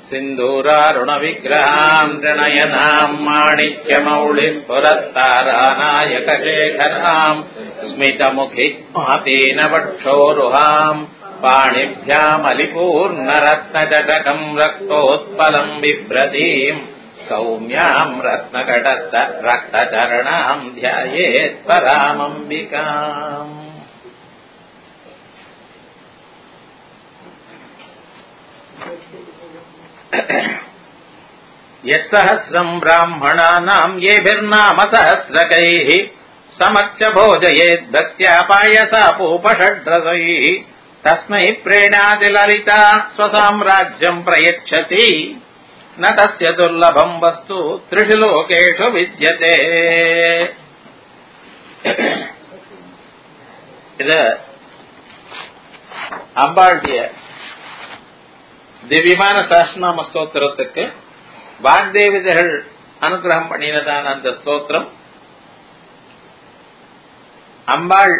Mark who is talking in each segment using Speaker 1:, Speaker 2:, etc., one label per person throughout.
Speaker 1: सिन्दूरारुणविग्रहाम् त्रिणयनाम् माणिक्यमौलिस्फुरत्तारानायकशेखराम् स्मितमुखित्मातीनवक्षोरुहाम् पाणिभ्यामलिपूर्णरत्नजटकम् रक्तोत्पलम् बिभ्रतीम् सौम्याम् रत्नकटस्थ रक्तचरणाम् ध्यायेत् परामम्बिकाम् यत्सहस्रम् ब्राह्मणानाम् येभिर्नाम सहस्रकैः समच्च भोजयेद्भक्त्या पायसापूपषड्रसैः तस्मै प्रेणादिललिता स्वसाम्राज्यम् प्रयच्छति न तस्य दुर्लभम् वस्तु त्रिषु लोकेषु विद्यते இது அம்பாளுடைய திவ்யமான சாஸ்திரநாம ஸ்தோத்திரத்துக்கு வாக்தேவிதர்கள் அனுகிரகம் பண்ணினதான அந்த ஸ்தோத்திரம் அம்பாள்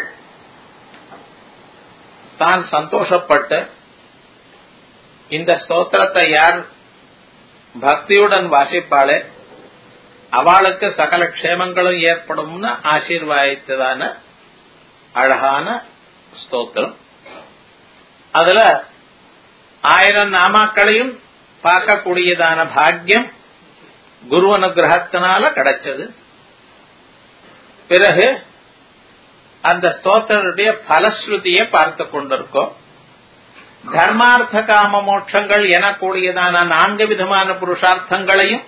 Speaker 1: தான் சந்தோஷப்பட்டு இந்த ஸ்தோத்திரத்தை யார் பக்தியுடன் வாசிப்பாளே அவளுக்கு சகல க்ஷேமங்களும் ஏற்படும்னு ஆசீர்வாதித்ததான அழகான ஸ்தோத்திரம் அதுல ஆயிரம் நாமாக்களையும் பார்க்கக்கூடியதான பாக்கியம் குரு அனுகிரகத்தினால கிடைச்சது பிறகு அந்த ஸ்தோத்திரனுடைய பலஸ்ருதியை பார்த்து கொண்டிருக்கோம் தர்மார்த்த காம மோட்சங்கள் எனக்கூடியதான நான்கு விதமான புருஷார்த்தங்களையும்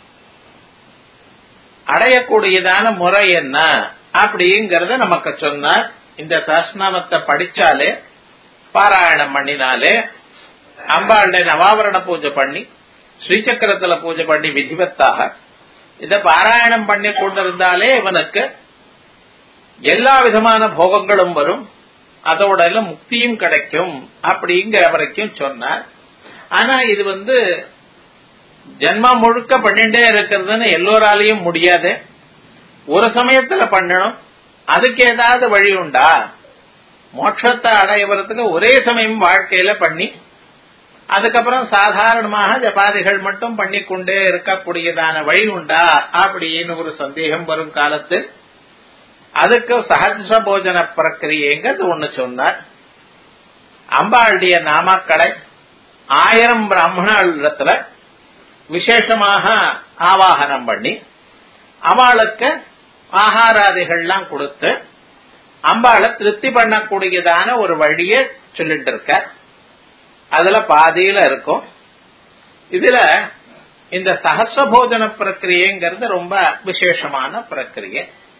Speaker 1: அடையக்கூடியதான முறை என்ன அப்படிங்கறத நமக்கு சொன்னார் இந்த சாஸ்நாமத்தை படிச்சாலே பாராயணம் பண்ணினாலே அம்பாளுடைய நவாவரண பூஜை பண்ணி ஸ்ரீசக்கரத்துல பூஜை பண்ணி விதிவத்தாக இத பாராயணம் பண்ணி கொண்டிருந்தாலே இவனுக்கு எல்லா விதமான போகங்களும் வரும் அதோட எல்லாம் முக்தியும் கிடைக்கும் அப்படிங்கிற வரைக்கும் சொன்னார் ஆனா இது வந்து ஜென்மா முழுக்க பண்ணிட்டே இருக்கிறதுன்னு எல்லோராலையும் முடியாது ஒரு சமயத்துல பண்ணணும் அதுக்கு ஏதாவது வழி உண்டா மோட்சத்தை அடையறதுக்கு ஒரே சமயம் வாழ்க்கையில பண்ணி அதுக்கப்புறம் சாதாரணமாக ஜபாதிகள் மட்டும் பண்ணிக்கொண்டே இருக்கக்கூடியதான வழி உண்டா அப்படின்னு ஒரு சந்தேகம் வரும் காலத்தில் அதுக்கு சகஜ போஜன பிரக்கிரியங்கிறது ஒண்ணு சொன்னார் அம்பாளுடைய நாமாக்களை ஆயிரம் பிராமணத்துல விசேஷமாக ஆவாகனம் பண்ணி அவளுக்கு ஆகாராதிகள்லாம் கொடுத்து அம்பாளை திருப்தி பண்ணக்கூடியதான ஒரு வழியை சொல்லிட்டு இருக்க அதுல பாதியில இருக்கும் இதுல இந்த சகச போஜன பிரக்கிரியங்கிறது ரொம்ப விசேஷமான பிரக்கிரியை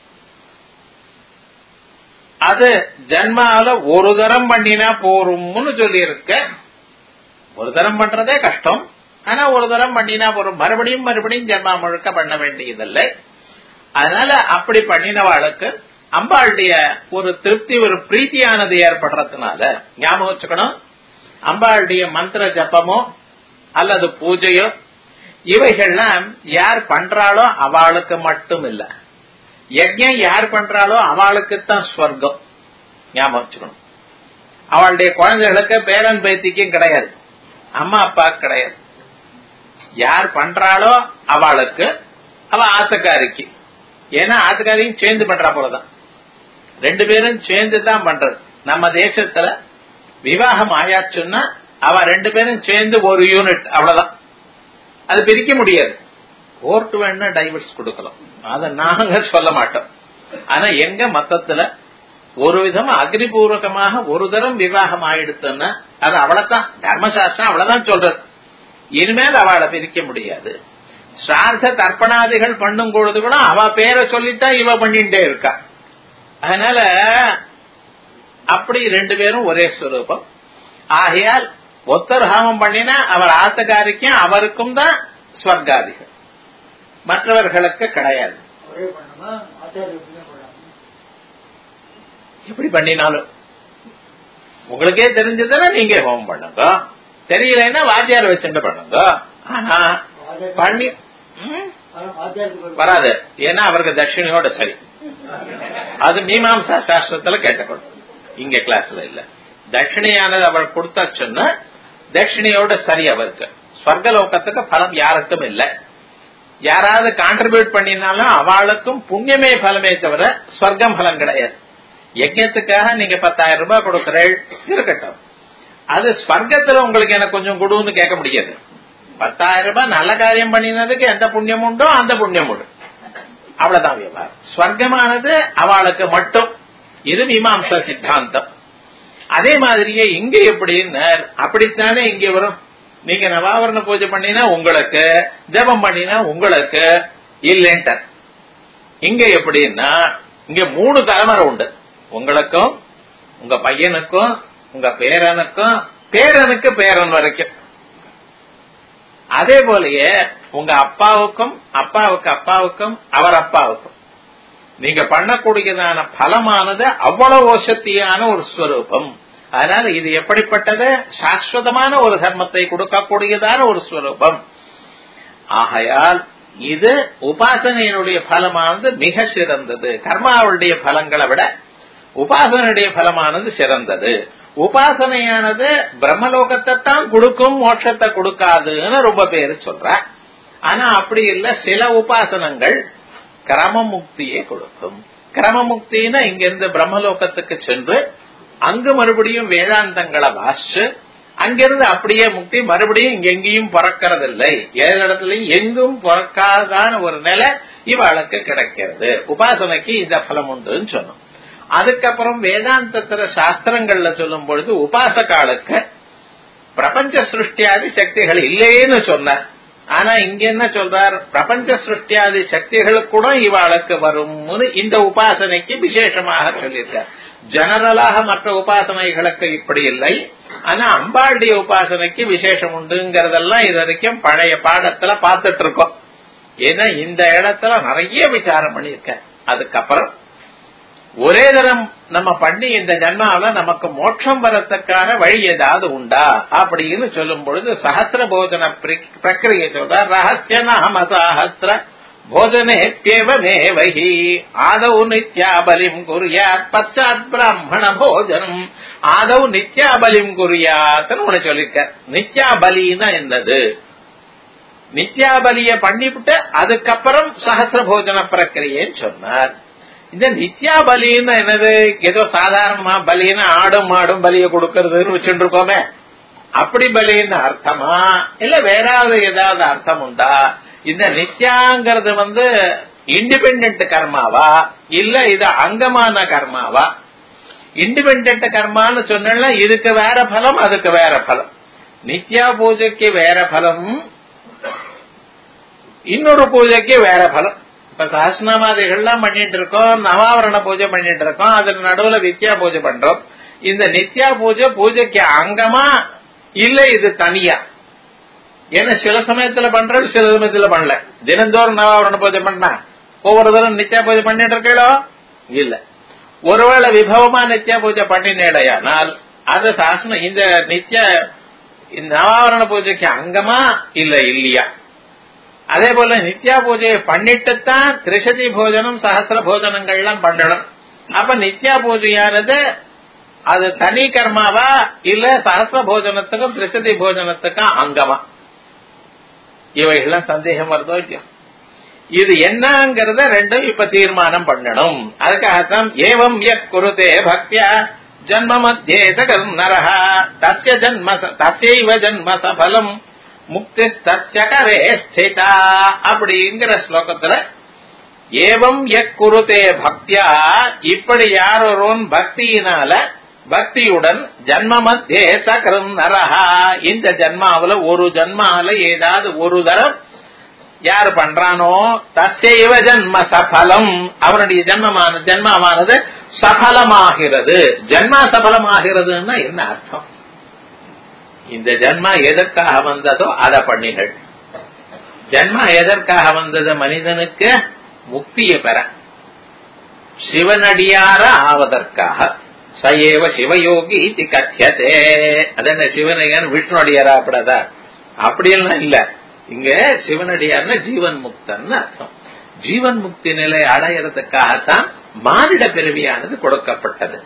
Speaker 1: அது ஜன்மால ஒரு தரம் பண்ணினா போரும்னு சொல்லி இருக்க ஒரு தரம் பண்றதே கஷ்டம் ஆனா ஒரு தரம் பண்ணினா போறோம் மறுபடியும் மறுபடியும் ஜன்மா முழுக்க பண்ண வேண்டியதில்லை அதனால அப்படி பண்ணினவாளுக்கு அம்பாளுடைய ஒரு திருப்தி ஒரு பிரீத்தியானது ஏற்படுறதுனால ஞாபகம் வச்சுக்கணும் அம்பாளுடைய மந்திர ஜப்பமோ அல்லது பூஜையோ இவைகள்லாம் யார் பண்றாளோ அவளுக்கு மட்டும் இல்ல யஜ்யம் யார் பண்றாளோ அவளுக்குத்தான் ஸ்வர்க்கம் ஞாபகம் வச்சுக்கணும் அவளுடைய குழந்தைகளுக்கு பேரன் பேத்திக்கும் கிடையாது அம்மா அப்பா கிடையாது யார் பண்றாளோ அவளுக்கு அவ ஆசக்காரிக்கு ஏன்னா ஆத்துக்காரியும் சேர்ந்து பண்றா போலதான் ரெண்டு பேரும் சேர்ந்து தான் பண்றது நம்ம தேசத்துல விவாகம் ஆயாச்சுன்னா அவ ரெண்டு பேரும் சேர்ந்து ஒரு யூனிட் அவ்வளவுதான் அது பிரிக்க முடியாது கோர்ட் வேணா டைவர்ஸ் கொடுக்கலாம் அத நாங்க சொல்ல மாட்டோம் ஆனா எங்க மத்தத்துல ஒரு விதமா அக்னிபூர்வகமாக ஒரு தரம் விவாகம் ஆயிடுத்துன்னா அது அவ்வளவுதான் தர்மசாஸ்திரம் அவ்வளவுதான் சொல்றது இனிமேல் அவளை பிரிக்க முடியாது சார்த்த தர்ப்பணாதிகள் பண்ணும் பொழுது கூட அவ பேரை சொல்லித்தான் இவ பண்ணிட்டே இருக்கா அதனால அப்படி ரெண்டு பேரும் ஒரே ஸ்வரூபம் ஆகையால் ஒத்தர் ஹாமம் பண்ணினா அவர் ஆத்தகாரிக்கும் அவருக்கும் தான் ஸ்வர்காதிகள் மற்றவர்களுக்கு கிடையாது
Speaker 2: ஒரே பண்ணணுமா ஆச்சாரிய பூஜை பண்ணலாம்
Speaker 1: எப்படி பண்ணினாலும் உங்களுக்கே தெரிஞ்சதுன்னா நீங்க ஹோமம் பண்ணுங்க தெரியலைன்னா வாத்தியார் வச்சுட்டு பண்ணுங்க ஆனா பண்ணி ம்,
Speaker 2: ஆச்சாரியத்துக்கு
Speaker 1: வராது ஏன்னா அவருக்கு தட்சிணையோட சரி அது மீமாம்சா சாஸ்திரத்துல கேட்டப்படும் இங்க கிளாஸ்ல இல்ல தட்சிணையானது அவள் கொடுத்தா சொன்னா தட்சிணையோட சரி அவருக்கு ஸ்வர்கலோகத்துக்கு பலம் யாருக்கும் இல்லை யாராவது கான்ட்ரிபியூட் பண்ணினாலும் அவளுக்கும் புண்ணியமே பலமே தவிர ஸ்வர்க்கம் பலம் கிடையாது யஜ்யத்துக்காக நீங்க பத்தாயிரம் ரூபாய் கொடுக்கிறேள் இருக்கட்டும் அது ஸ்வர்க்கத்துல உங்களுக்கு எனக்கு கொஞ்சம் கொடுன்னு கேட்க முடியாது பத்தாயிரம் ரூபாய் நல்ல காரியம் பண்ணினதுக்கு எந்த புண்ணியம் உண்டோ அந்த புண்ணியம் உண்டு அவ்வளவுதான் விவகாரம் ஸ்வர்க்கமானது அவளுக்கு மட்டும் இது மீமாம்ச சித்தாந்தம் அதே மாதிரியே இங்க எப்படின்னு அப்படித்தானே இங்க வரும் நீங்க நவாவரண பூஜை பண்ணினா உங்களுக்கு ஜபம் பண்ணினா உங்களுக்கு இல்லைன்ட்ட இங்க எப்படின்னா இங்க மூணு தலைமுறை உண்டு உங்களுக்கும் உங்க பையனுக்கும் உங்க பேரனுக்கும் பேரனுக்கு பேரன் வரைக்கும் அதே போலயே உங்க அப்பாவுக்கும் அப்பாவுக்கு அப்பாவுக்கும் அவர் அப்பாவுக்கும் நீங்க பண்ணக்கூடியதான பலமானது அவ்வளவு வசத்தியான ஒரு ஸ்வரூபம் அதனால இது எப்படிப்பட்டது சாஸ்வதமான ஒரு தர்மத்தை கொடுக்கக்கூடியதான ஒரு ஸ்வரூபம் ஆகையால் இது உபாசனையினுடைய பலமானது மிக சிறந்தது கர்மாவுடைய பலங்களை விட உபாசனையுடைய பலமானது சிறந்தது உபாசனையானது பிரம்மலோகத்தை தான் கொடுக்கும் மோட்சத்தை கொடுக்காதுன்னு ரொம்ப பேரு சொல்ற ஆனா அப்படி இல்ல சில உபாசனங்கள் கிரமமுக்தியை கொடுக்கும் கிரமமுக்தினா இங்கிருந்து பிரம்மலோகத்துக்கு சென்று அங்கு மறுபடியும் வேதாந்தங்களை வாசிச்சு அங்கிருந்து அப்படியே முக்தி மறுபடியும் இங்க எங்கேயும் பிறக்கிறதில்லை ஏழு இடத்துலயும் எங்கும் பிறக்காதான ஒரு நிலை இவளுக்கு கிடைக்கிறது உபாசனைக்கு இந்த பலம் உண்டுன்னு சொன்னோம் அதுக்கப்புறம் வேதாந்தத்துல சாஸ்திரங்கள்ல சொல்லும் பொழுது உபாசகாலுக்கு பிரபஞ்ச சிருஷ்டியாதி சக்திகள் இல்லைன்னு சொன்னார் ஆனா இங்க என்ன சொல்றார் பிரபஞ்ச சிருஷ்டியாதி சக்திகள் கூட இவாளுக்கு வரும்னு இந்த உபாசனைக்கு விசேஷமாக சொல்லியிருக்கார் ஜெனரலாக மற்ற உபாசனைகளுக்கு இப்படி இல்லை ஆனா அம்பாளுடைய உபாசனைக்கு விசேஷம் உண்டுங்கிறதெல்லாம் இது வரைக்கும் பழைய பாடத்துல பார்த்துட்டு இருக்கோம் ஏன்னா இந்த இடத்துல நிறைய விசாரம் பண்ணியிருக்க அதுக்கப்புறம் ஒரே தரம் நம்ம பண்ணி இந்த ஜன்மாவில நமக்கு மோட்சம் வரத்துக்கான வழி ஏதாவது உண்டா அப்படின்னு சொல்லும் பொழுது சஹசிர போஜன பிரக்கிரிய சொல்ற ரகசிய நாம சாஹசிர போஜனேத்யேவமேவஹி ஆதௌ நித்யாபலிம் குறியாத் பச்சாத் பிராமண போஜனம் ஆதௌ நித்யாபலிம் குறியாத்னு உன சொல்லிருக்க நித்யாபலின்னா என்னது நித்யாபலிய பண்ணிவிட்டு அதுக்கப்புறம் சஹசிர போஜன பிரக்கிரியன்னு சொன்னார் இந்த நித்யா பலின்னு என்னது ஏதோ சாதாரணமா பலின்னு ஆடும் மாடும் பலிய கொடுக்கறதுன்னு வச்சுட்டு இருக்கோமே அப்படி பலின்னு அர்த்தமா இல்ல வேறாவது ஏதாவது அர்த்தம் உண்டா இந்த நித்யாங்கிறது வந்து இண்டிபெண்ட் கர்மாவா இல்ல இது அங்கமான கர்மாவா இண்டிபெண்ட் கர்மான்னு சொன்னா இதுக்கு வேற பலம் அதுக்கு வேற பலம் நித்யா பூஜைக்கு வேற பலம் இன்னொரு பூஜைக்கு வேற பலம் இப்ப சஹஸ்நாமாதிகள்லாம் பண்ணிட்டு இருக்கோம் நவாவரண பூஜை பண்ணிட்டு இருக்கோம் அதுக்கு நடுவுல நித்யா பூஜை பண்றோம் இந்த நித்யா பூஜை பூஜைக்கு அங்கமா இல்ல இது தனியா ஏன்னா சில சமயத்துல பண்றது சில சமயத்துல பண்ணல தினந்தோறும் நவாவரண பூஜை பண்ணா ஒவ்வொரு தரம் நித்யா பூஜை பண்ணிட்டு இருக்கீங்களோ இல்ல ஒருவேளை விபவமா நித்யா பூஜை பண்ணினேடையானால் அது சாசனம் இந்த நித்ய இந்த நவாவரண பூஜைக்கு அங்கமா இல்ல இல்லையா அதே போல நித்யா பூஜையை பண்ணிட்டுத்தான் திரிசதி போஜனம் சகசிர போஜனங்கள்லாம் பண்ணணும் அப்ப நித்யா பூஜையானது அது தனி கர்மாவா இல்ல சகசிர போஜனத்துக்கும் திரிசதி போஜனத்துக்கும் அங்கமா இவைகள்லாம் சந்தேகம் வருதோ இல்லையோ இது என்னங்கிறத ரெண்டும் இப்ப தீர்மானம் பண்ணணும் அதுக்காகத்தான் ஏவம் யக் குருதே பக்தியா ஜன்ம மத்தியே சகல் நரஹா தஸ்ய ஜன்ம தசைவ ஜன்ம சபலம் முக்திஸ்தரே ஸ்திதா அப்படிங்கிற ஸ்லோகத்துல ஏவம் எக் குருதே பக்தியா இப்படி யாரோரும் பக்தியினால பக்தியுடன் ஜன்ம மத்தியே சகரம் நரஹா இந்த ஜன்மாவில ஒரு ஜன்மாவில ஏதாவது ஒரு தரம் யார் பண்றானோ தசைவ ஜன்ம சபலம் அவனுடைய ஜன்மமான ஜன்மமானது சபலமாகிறது ஜன்மா சபலமாகிறதுன்னா என்ன அர்த்தம் இந்த ஜன்மா எதற்காக வந்ததோ அதை பண்ணிகள் ஜன்மா எதற்காக வந்தது மனிதனுக்கு முக்தியை பெற சிவனடியார ஆவதற்காக சயேவ சிவயோகி இது கத்தியதே அதென்ன சிவனையன் விஷ்ணு அடியாரா அப்படதா அப்படியெல்லாம் இல்ல இங்க சிவனடியார்னா ஜீவன் முக்தன்னு அர்த்தம் ஜீவன் முக்தி நிலை அடையறதுக்காகத்தான் மானிட பிறவியானது கொடுக்கப்பட்டது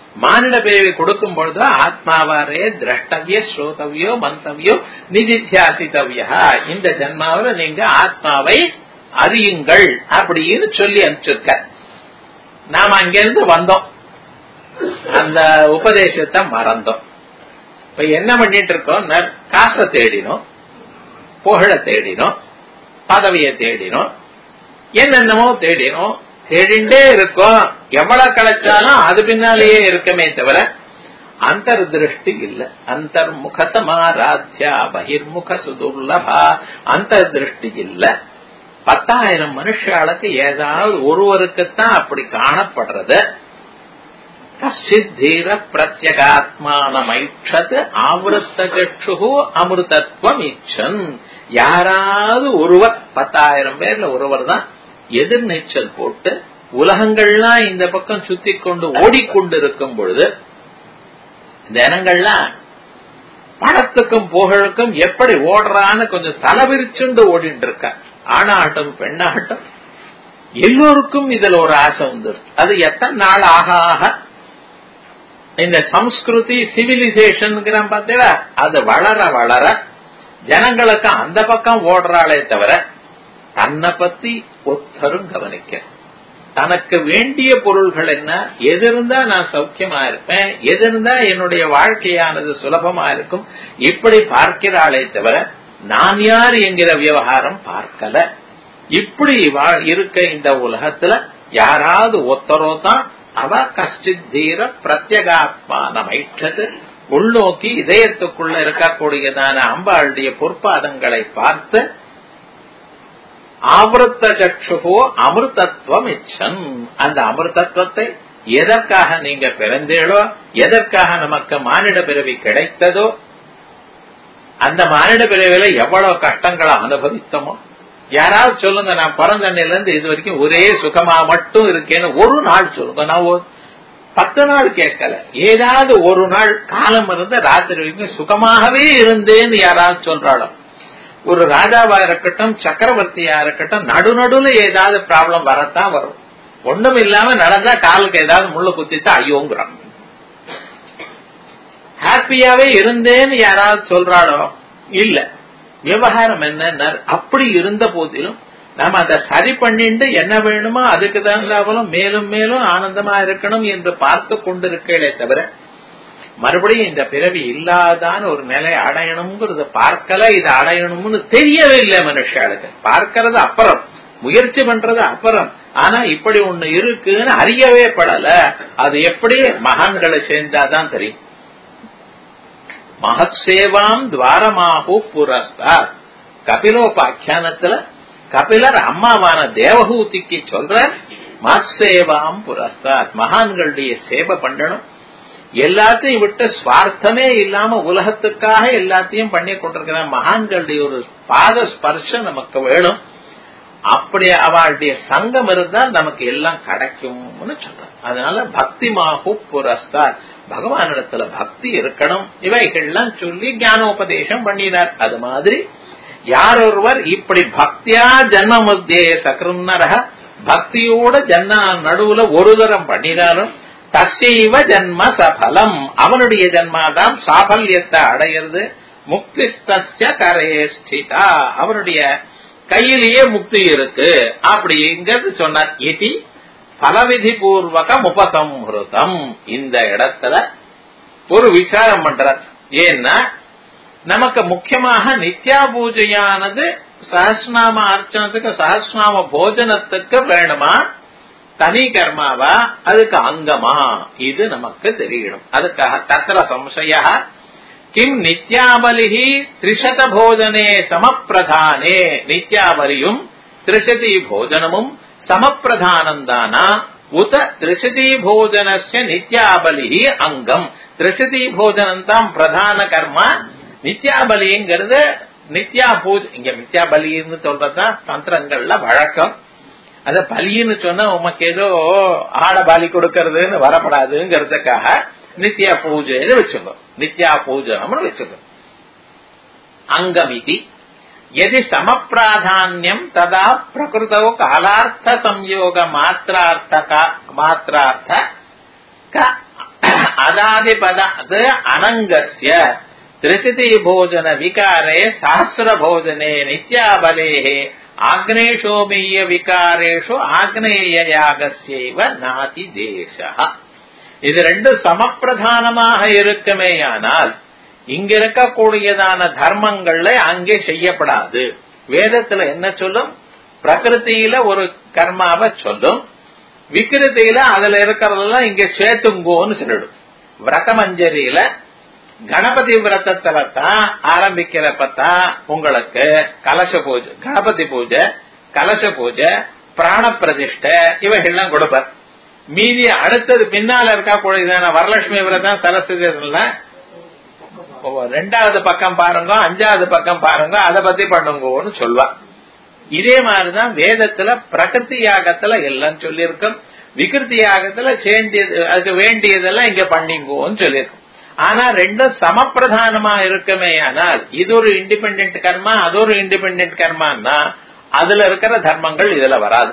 Speaker 1: மானிட பிறவி கொடுக்கும் பொழுது ஆத்மாவாரே திரஷ்டவிய ஸ்ரோதவியோ மந்தவியோ நிதித்தியாசித்தவியா இந்த ஜென்மாவில் நீங்க ஆத்மாவை அறியுங்கள் அப்படின்னு சொல்லி அனுப்பிச்சிருக்க நாம அங்கிருந்து வந்தோம் அந்த உபதேசத்தை மறந்தோம் இப்ப என்ன பண்ணிட்டு இருக்கோம் காசை தேடினோம் புகழ தேடினோம் பதவியை தேடினோம் என்னென்னமோ தேடினோம் தேடிண்டே இருக்கோம் எவ்வளவு கிடைச்சாலும் அது பின்னாலேயே இருக்குமே தவிர அந்தர் திருஷ்டி இல்ல அந்தர்முக சமாராத்யா பகிர்முக சுதுர்லபா அந்தர் திருஷ்டி இல்ல பத்தாயிரம் மனுஷாளுக்கு ஏதாவது ஒருவருக்குத்தான் அப்படி காணப்படுறது கஷ்டித் தீர பிரத்யகாத்மானமைட்சத் ஆவருத்த சக்ஷு அமிர்தத்வம் இச்சன் யாராவது ஒருவர் பத்தாயிரம் பேர்ல ஒருவர் தான் எதிர் நீச்சல் போட்டு உலகங்கள்லாம் இந்த பக்கம் சுத்தி கொண்டு ஓடிக்கொண்டிருக்கும் பொழுது ஜனங்கள்லாம் பணத்துக்கும் புகழுக்கும் எப்படி ஓடுறான்னு கொஞ்சம் தலைவிரிச்சுண்டு ஓடிட்டு இருக்க ஆணாட்டம் பெண்ணாட்டம் எல்லோருக்கும் இதுல ஒரு ஆசை வந்துருக்கு அது எத்தனை நாள் ஆக ஆக இந்த சம்ஸ்கிருதி சிவிலைசேஷன் பார்த்தீங்களா அது வளர வளர ஜனங்களுக்கு அந்த பக்கம் ஓடுறாளே தவிர தன்னை பத்தி ஒத்தரும் கவனிக்க தனக்கு வேண்டிய பொருள்கள் என்ன எது இருந்தா நான் சௌக்கியமா இருப்பேன் எது இருந்தா என்னுடைய வாழ்க்கையானது சுலபமா இருக்கும் இப்படி பார்க்கிறாளே தவிர நான் யார் என்கிற விவகாரம் பார்க்கல இப்படி இருக்க இந்த உலகத்துல யாராவது ஒத்தரோ தான் அவ கஷ்டித் தீர பிரத்யகாத்மானமைற்றது உள்நோக்கி இதயத்துக்குள்ள இருக்கக்கூடியதான அம்பாளுடைய பொற்பாதங்களை பார்த்து ஆவருத்த சக்ஷுகோ அமிர்தத்துவம் இச்சன் அந்த அமிர்தத்துவத்தை எதற்காக நீங்க பிறந்தேளோ எதற்காக நமக்கு மானிட பிறவி கிடைத்ததோ அந்த மானிட பிறவில எவ்வளவு கஷ்டங்களை அனுபவித்தோமோ யாராவது சொல்லுங்க நான் பிறந்தண்ணில இருந்து இது வரைக்கும் ஒரே சுகமா மட்டும் இருக்கேன்னு ஒரு நாள் சொல்லுங்க நான் பத்து நாள் கேட்கல ஏதாவது ஒரு நாள் காலம் இருந்து ராத்திரி வரைக்கும் சுகமாகவே இருந்தேன்னு யாராவது சொல்றாளோ ஒரு ராஜாவா இருக்கட்டும் சக்கரவர்த்தியா இருக்கட்டும் நடுநடுல ஏதாவது ப்ராப்ளம் வரத்தான் வரும் ஒண்ணும் இல்லாம நடந்தா காலுக்கு ஏதாவது முள்ள குத்திட்டா ஐயோங்கிறான் ஹாப்பியாவே இருந்தேன்னு யாராவது சொல்றாளோ இல்ல விவகாரம் என்ன அப்படி இருந்த போதிலும் நாம அதை சரி பண்ணிட்டு என்ன வேணுமோ அதுக்கு தகுந்தாலும் மேலும் மேலும் ஆனந்தமா இருக்கணும் என்று பார்த்து கொண்டிருக்கே தவிர மறுபடியும் இந்த பிறவி இல்லாதான ஒரு நிலை அடையணுங்கிறத பார்க்கல இது அடையணும்னு தெரியவே இல்லை மனுஷாளுக்கு பார்க்கறது அப்புறம் முயற்சி பண்றது அப்புறம் ஆனா இப்படி ஒண்ணு இருக்குன்னு அறியவே படல அது எப்படி மகான்களை சேர்ந்தாதான் தெரியும் மகத் சேவாம் துவாரமாகு புரஸ்தா கபிலோபாக்கியானத்துல கபிலர் அம்மாவான தேவகூதிக்கு சொல்ற மத்சேவாம் புரஸ்தாத் மகான்களுடைய சேவை பண்ணணும் எல்லாத்தையும் விட்டு சுவார்த்தமே இல்லாம உலகத்துக்காக எல்லாத்தையும் பண்ணி கொண்டிருக்கிற மகான்களுடைய ஒரு பாத ஸ்பர்ஷம் நமக்கு வேணும் அப்படி அவளுடைய சங்கம் இருந்தால் நமக்கு எல்லாம் கிடைக்கும்னு சொல்றார் அதனால பக்தி மாகு புரஸ்தார் பகவானிடத்துல பக்தி இருக்கணும் இவைகள்லாம் சொல்லி ஞானோபதேசம் பண்ணினார் அது மாதிரி யார் ஒருவர் இப்படி பக்தியா ஜன்ம முத்தியே சக்ருன்னரக பக்தியோட ஜன்ம நடுவுல ஒரு தரம் பண்ணினாலும் தசைவ ஜன்ம சபலம் அவனுடைய ஜன்மாதான் சாபல்யத்தை அடையிறது முக்திஸ்தஸ்ய கரேஷ்டிதா அவனுடைய கையிலேயே முக்தி இருக்கு அப்படிங்கிறது சொன்னார் இதி பலவிதி பூர்வகம் உபசம்ஹிருதம் இந்த இடத்துல ஒரு விசாரம் பண்றார் ஏன்னா நமக்கு முக்கியமாக நித்யா பூஜையானது சஹஸ்நாம அர்ச்சனத்துக்கு சஹஸ்நாம போஜனத்துக்கு வேணுமா தனி கர்மாவா அதுக்கு அங்கமா இது நமக்கு தெரியணும் அதுக்காக தத்திர சம்சய கிம் நித்யாபலி திரிசத போஜனே சமப்பிரதானே நித்யாபலியும் திரிசதி போஜனமும் சமப்பிரதானந்தானா உத திரிசதி போஜனஸ்ய நித்யாபலி அங்கம் திரிசதி போஜனம் தான் பிரதான கர்மா நித்யாபலிங்கிறது நித்யா பூஜை இங்க நித்யா பலின்னு சொல்றதுதான் தந்திரங்கள்ல வழக்கம் அத பலின்னு சொன்னா உமக்கு ஏதோ ஆட பலி கொடுக்கறதுன்னு வரப்படாதுங்கிறதுக்காக நித்யா பூஜைன்னு வச்சுக்கோ நித்யா பூஜனம்னு வச்சுக்கோ அங்கமிதி எதி சமப்பிராதான்யம் ததா பிரகிருதோ காலார்த்த சம்யோக மாத்திரார்த்த மாத்திரார்த்த அதாதிபத அது அனங்கஸ்ய திரிசிதி போஜன விகாரே சாஸ்திர போஜனே நித்யாபலேஹே ஆக்னேஷோமீய விகாரேஷு ஆக்னேய யாகஸ்யைவ நாதி தேசா இது ரெண்டு சமப்பிரதானமாக இருக்குமேயானால் இங்க இருக்கக்கூடியதான தர்மங்கள்ல அங்கே செய்யப்படாது வேதத்துல என்ன சொல்லும் பிரகிருத்தியில ஒரு கர்மாவை சொல்லும் விக்கிருத்தியில அதுல இருக்கிறதெல்லாம் இங்க சேர்த்துங்கோன்னு சொல்லிடும் விரதமஞ்சரியில கணபதி விரதத்துல தான் ஆரம்பிக்கிறப்பதான் உங்களுக்கு கலச பூஜை கணபதி பூஜை கலச பூஜை பிராண பிரதிஷ்டை இவைகள்லாம் கொடுப்பார் மீதி அடுத்தது பின்னால இருக்கா கூடியதான வரலட்சுமி விரதம் சரஸ்வதி விரதம்லாம் ரெண்டாவது பக்கம் பாருங்க அஞ்சாவது பக்கம் பாருங்க அதை பத்தி பண்ணுங்கன்னு சொல்வா இதே மாதிரிதான் வேதத்துல பிரகிருதி யாகத்துல எல்லாம் சொல்லியிருக்கும் விகிருதி யாகத்துல சேர்ந்தது அதுக்கு வேண்டியதெல்லாம் இங்க பண்ணிங்கோன்னு சொல்லியிருக்கும் ஆனா ரெண்டும் சமப்பிரதானமா இருக்குமே ஆனால் இது ஒரு இண்டிபெண்ட் கர்மா அது ஒரு இண்டிபெண்ட் கர்மான்னா அதுல இருக்கிற தர்மங்கள் இதுல வராது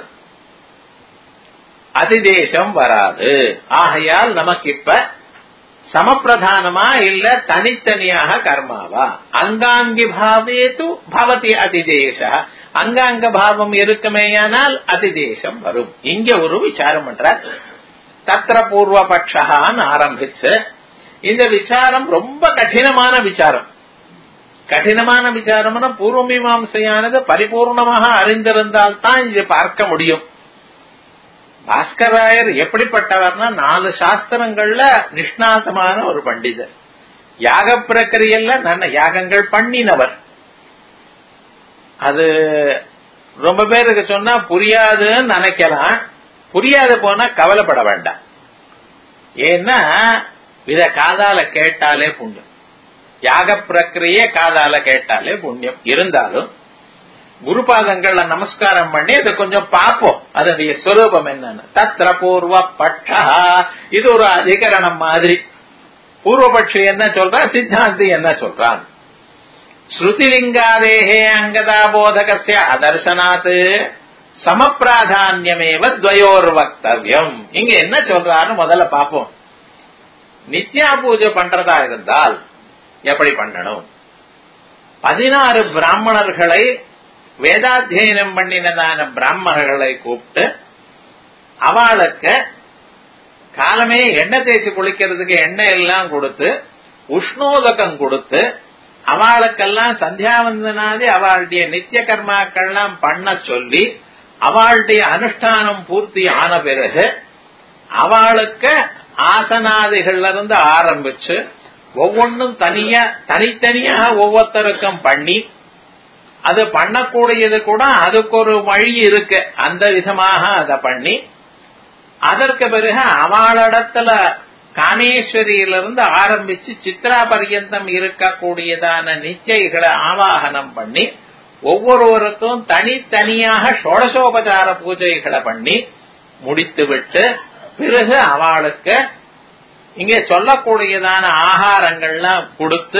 Speaker 1: அதிதேசம் வராது ஆகையால் நமக்கு இப்ப சமப்பிரதானமா இல்ல தனித்தனியாக கர்மாவா அங்காங்கி பாவேது பவதி அதிதேச அங்காங்க பாவம் இருக்குமேயானால் அதிதேசம் வரும் இங்க ஒரு விசாரம் பண்ற தத்திர பூர்வபக்ஷான்னு ஆரம்பிச்சு இந்த விசாரம் ரொம்ப கடினமான விசாரம் கடினமான விசாரம்னா பூர்வ மீமாசையானது பரிபூர்ணமாக அறிந்திருந்தால் தான் இதை பார்க்க முடியும் பாஸ்கராயர் எப்படிப்பட்டவர்னா நாலு சாஸ்திரங்கள்ல நிஷ்ணாதமான ஒரு பண்டிதர் யாக பிரக்கிரியல்ல நல்ல யாகங்கள் பண்ணினவர் அது ரொம்ப பேருக்கு சொன்னா புரியாதுன்னு நினைக்கலாம் புரியாது போனா கவலைப்பட வேண்டாம் ஏன்னா இத காதால கேட்டாலே புண்ணியம் யாக பிரக்கிரிய காதால கேட்டாலே புண்ணியம் இருந்தாலும் குருபாதங்கள்ல நமஸ்காரம் பண்ணி அதை கொஞ்சம் பார்ப்போம் அதனுடைய ஸ்வரூபம் என்னன்னு தத்திர பூர்வ பட்சா இது ஒரு அதிகரணம் மாதிரி பூர்வபட்சி என்ன சொல்றான் சித்தாந்தி என்ன சொல்றான் ஸ்ருதிலிங்காதேகே அங்கதா போதகசிய அதர்சனாத் சமப்பிராதான்யமேவ துவயோர் வக்தவியம் இங்க என்ன சொல்றாருன்னு முதல்ல பார்ப்போம் நித்யா பூஜை பண்றதா இருந்தால் எப்படி பண்ணணும் பதினாறு பிராமணர்களை வேதாத்தியனம் பண்ணினதான பிராமணர்களை கூப்பிட்டு அவளுக்கு காலமே எண்ணெய் தேய்ச்சி குளிக்கிறதுக்கு எண்ணெய் எல்லாம் கொடுத்து உஷ்ணோதகம் கொடுத்து அவளுக்கெல்லாம் சந்தியாவந்தனாதி அவளுடைய நித்திய கர்மாக்கள்லாம் பண்ண சொல்லி அவளுடைய அனுஷ்டானம் பூர்த்தி ஆன பிறகு அவளுக்கு ஆசனாதிகள்ல இருந்து ஆரம்பிச்சு ஒவ்வொன்றும் தனியா தனித்தனியாக ஒவ்வொருத்தருக்கும் பண்ணி அது பண்ணக்கூடியது கூட அதுக்கு ஒரு வழி இருக்கு அந்த விதமாக அதை பண்ணி அதற்கு பிறகு அவளிடத்துல காமேஸ்வரியிலிருந்து ஆரம்பிச்சு சித்ரா பரியந்தம் இருக்கக்கூடியதான நிச்சயிகளை ஆவாகனம் பண்ணி ஒவ்வொருவருக்கும் தனித்தனியாக ஷோடசோபசார பூஜைகளை பண்ணி முடித்துவிட்டு பிறகு அவளுக்கு இங்கே சொல்லக்கூடியதான ஆகாரங்கள்லாம் கொடுத்து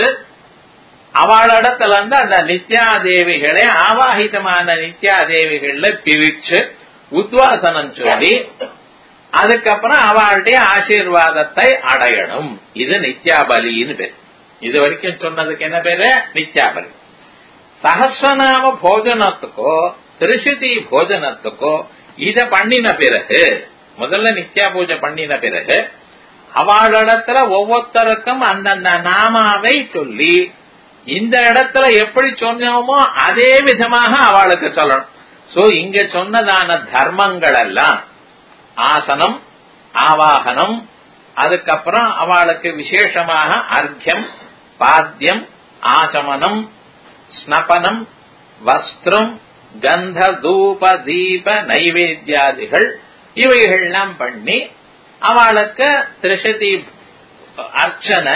Speaker 1: அவளிடத்துல இருந்து அந்த நித்யாதேவிகளை ஆவாகிதமான நித்யாதேவிகள்ல பிரிச்சு உத்வாசனம் சொல்லி அதுக்கப்புறம் அவளுடைய ஆசீர்வாதத்தை அடையணும் இது நித்யாபலின்னு பேர் இது வரைக்கும் சொன்னதுக்கு என்ன பேரு நித்யாபலி சகசிரநாம போஜனத்துக்கோ திருஷதி போஜனத்துக்கோ இத பண்ணின பிறகு முதல்ல நித்யா பூஜை பண்ணின பிறகு அவளிடத்துல ஒவ்வொருத்தருக்கும் அந்தந்த நாமாவை சொல்லி இந்த இடத்துல எப்படி சொன்னோமோ அதே விதமாக அவளுக்கு சொல்லணும் சோ இங்க சொன்னதான தர்மங்கள் எல்லாம் ஆசனம் ஆவாகனம் அதுக்கப்புறம் அவளுக்கு விசேஷமாக அர்க்கியம் பாத்தியம் ஆசமனம் ஸ்னபனம் வஸ்திரம் கந்த தூப தீப நைவேத்தியாதிகள் இவைகள்லாம் பண்ணி அவளுக்கு திருஷதி அர்ச்சனை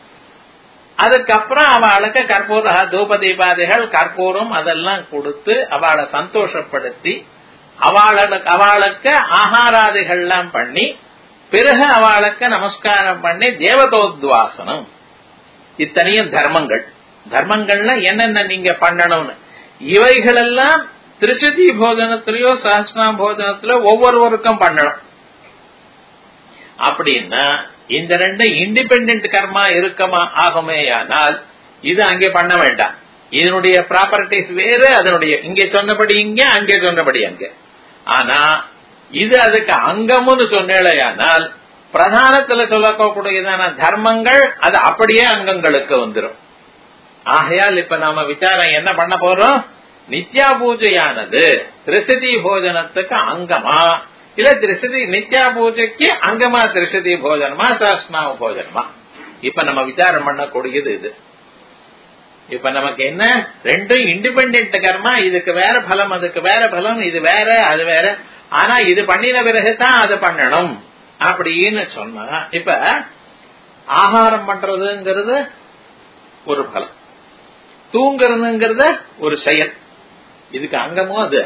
Speaker 1: அதுக்கப்புறம் அவளுக்கு கற்பூர தூப தீபாதிகள் கற்பூரம் அதெல்லாம் கொடுத்து அவளை சந்தோஷப்படுத்தி அவளுக்கு அவளுக்கு ஆகாராதிகள்லாம் பண்ணி பிறகு அவளுக்கு நமஸ்காரம் பண்ணி தேவதோத்வாசனம் இத்தனையும் தர்மங்கள் தர்மங்கள்ல என்னென்ன நீங்க பண்ணணும்னு இவைகளெல்லாம் திருச்சதி போஜனத்திலயோ சஹஸ்ரா போஜனத்திலயோ ஒவ்வொருவருக்கும் பண்ணணும் அப்படின்னா இந்த ரெண்டு இண்டிபெண்ட் கர்மா இருக்கமா ஆகுமேயானால் இது அங்கே பண்ண வேண்டாம் இதனுடைய ப்ராப்பர்டிஸ் வேறு அதனுடைய இங்கே சொன்னபடி இங்க அங்கே சொன்னபடி அங்க ஆனா இது அதுக்கு அங்கம்னு சொன்னேலையானால் பிரதானத்துல சொல்லக்கூடியதான தர்மங்கள் அது அப்படியே அங்கங்களுக்கு வந்துடும் ஆகையால் இப்ப நாம விசாரம் என்ன பண்ண போறோம் நித்யா பூஜையானது திருசதி போஜனத்துக்கு அங்கமா இல்ல திருசதி நித்யா பூஜைக்கு அங்கமா திருசதி போஜனமா சஹஸ்நாம போஜனமா இப்ப நம்ம விசாரம் பண்ணக்கூடியது இது இப்ப நமக்கு என்ன ரெண்டும் இண்டிபெண்ட் கர்மா இதுக்கு வேற பலம் அதுக்கு வேற பலம் இது வேற அது வேற ஆனா இது பண்ணின பிறகுதான் அது பண்ணணும் அப்படின்னு சொன்னா இப்ப ஆகாரம் பண்றதுங்கிறது ஒரு பலம் தூங்குறதுங்கிறது ஒரு செயல் இதுக்கு அங்கமோ அது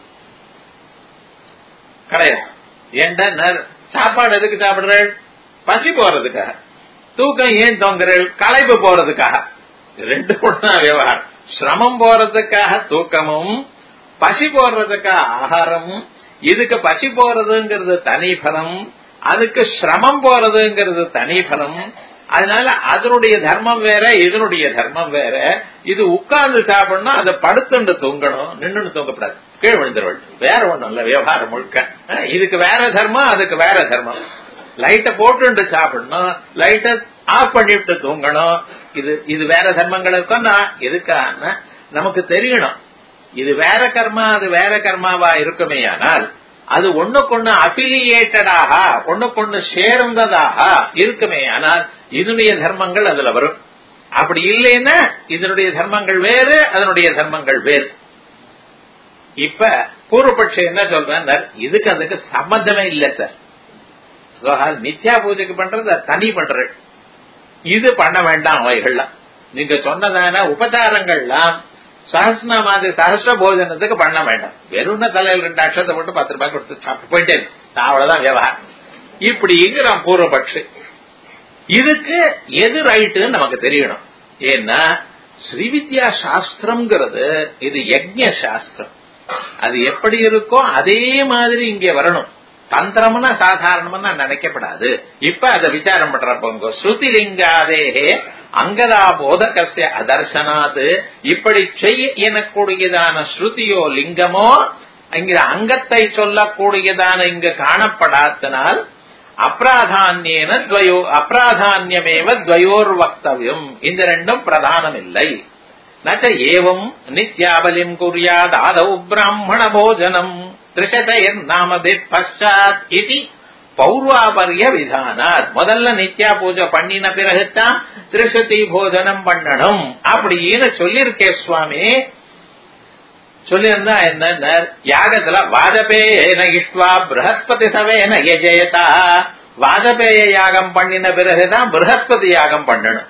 Speaker 1: கிடையாது ஏன்டா நர்- சாப்பாடு எதுக்கு சாப்பிடுறேன் பசி போறதுக்காக தூக்கம் ஏன் தூங்குறேன் களைப்பு போறதுக்காக இது ரெண்டு கூட தான் விவகாரம் சிரமம் போறதுக்காக தூக்கமும் பசி போடுறதுக்காக ஆகாரமும் இதுக்கு பசி போறதுங்கிறது தனி பலம் அதுக்கு சிரமம் போறதுங்கிறது தனி பலம் அதனால அதனுடைய தர்மம் வேற இதனுடைய தர்மம் வேற இது உட்கார்ந்து சாப்பிடணும் அதை படுத்துண்டு தூங்கணும் நின்று தூங்கப்படாது கீழ் விழுந்துருவள் வேற ஒண்ணும் இல்ல விவகாரம் முழுக்க அஹ் இதுக்கு வேற தர்மம் அதுக்கு வேற தர்மம் லைட்டை போட்டுண்டு சாப்பிடணும் லைட்டை ஆஃப் பண்ணிட்டு தூங்கணும் இது இது வேற தர்மங்கள் இருக்கும்னா எதுக்கான நமக்கு தெரியணும் இது வேற கர்மா அது வேற கர்மாவா இருக்குமேயானால் அது ஒண்ணுக்கொண்ணு அபிலியேட்டடாக ஒண்ணுக்கொண்ணு சேர்ந்ததாக இருக்குமே ஆனால் இதனுடைய தர்மங்கள் அதுல வரும் அப்படி இல்லைன்னா இதனுடைய தர்மங்கள் வேறு அதனுடைய தர்மங்கள் வேறு இப்ப பூர்வபட்சம் என்ன சொல்றேன் இதுக்கு அதுக்கு சம்பந்தமே இல்லை சார் So, அது நித்யா பூஜைக்கு பண்றது அது தனி பண்றது இது பண்ண வேண்டாம் அவைகள்லாம் நீங்க சொன்னதான உபச்சாரங்கள்லாம் சஹஸ்னா மாதிரி சஹஸ்ர போஜனத்துக்கு பண்ண வேண்டாம் வெறும்ன தலையில் ரெண்டு அக்ஷத்தை போட்டு பத்து ரூபாய் கொடுத்து சாப்பிட்டு போயிட்டே இரு. அவ்வளவுதான் விவகாரம் இப்படிங்கிறான் பூர்வபக்ஷி இதுக்கு எது ரைட்டுன்னு நமக்கு தெரியணும் ஏன்னா ஸ்ரீவித்யா சாஸ்திரம்ங்கிறது இது யஜ்ஞ சாஸ்திரம் அது எப்படி இருக்கோ அதே மாதிரி இங்கே வரணும் தந்திரம்னா சாதாரணம்னா நினைக்கப்படாது இப்ப அதை விசாரம் பண்றப்பங்க ஸ்ருதிலிங்காதேகே அங்கதா போதகசிய அதர்சனாது இப்படி செய் எனக்கூடியதான ஸ்ருதியோ லிங்கமோ இங்க அங்கத்தை சொல்லக்கூடியதான இங்கு காணப்படாதனால் அப்ராதான்யேன துவயோ அப்ராதான்யமேவ துவயோர் வக்தவியம் இந்த ரெண்டும் பிரதானம் இல்லை நச்ச ஏவம் நித்யாபலிம் குறியாத் ஆதௌ பிராமண போஜனம் திரிசதயர் நாமபி பஷாத் இது பௌர்வாபரிய விதானாத் முதல்ல நித்யா பூஜை பண்ணின பிறகுதான் திரிசதி போஜனம் பண்ணணும் அப்படின்னு சொல்லியிருக்கே சுவாமி சொல்லியிருந்தா என்ன யாகத்துல வாஜபேயன இஷ்வா பிரகஸ்பதி சவேன யஜயதா வாஜபேய யாகம் பண்ணின பிறகுதான் பிரகஸ்பதி யாகம் பண்ணணும்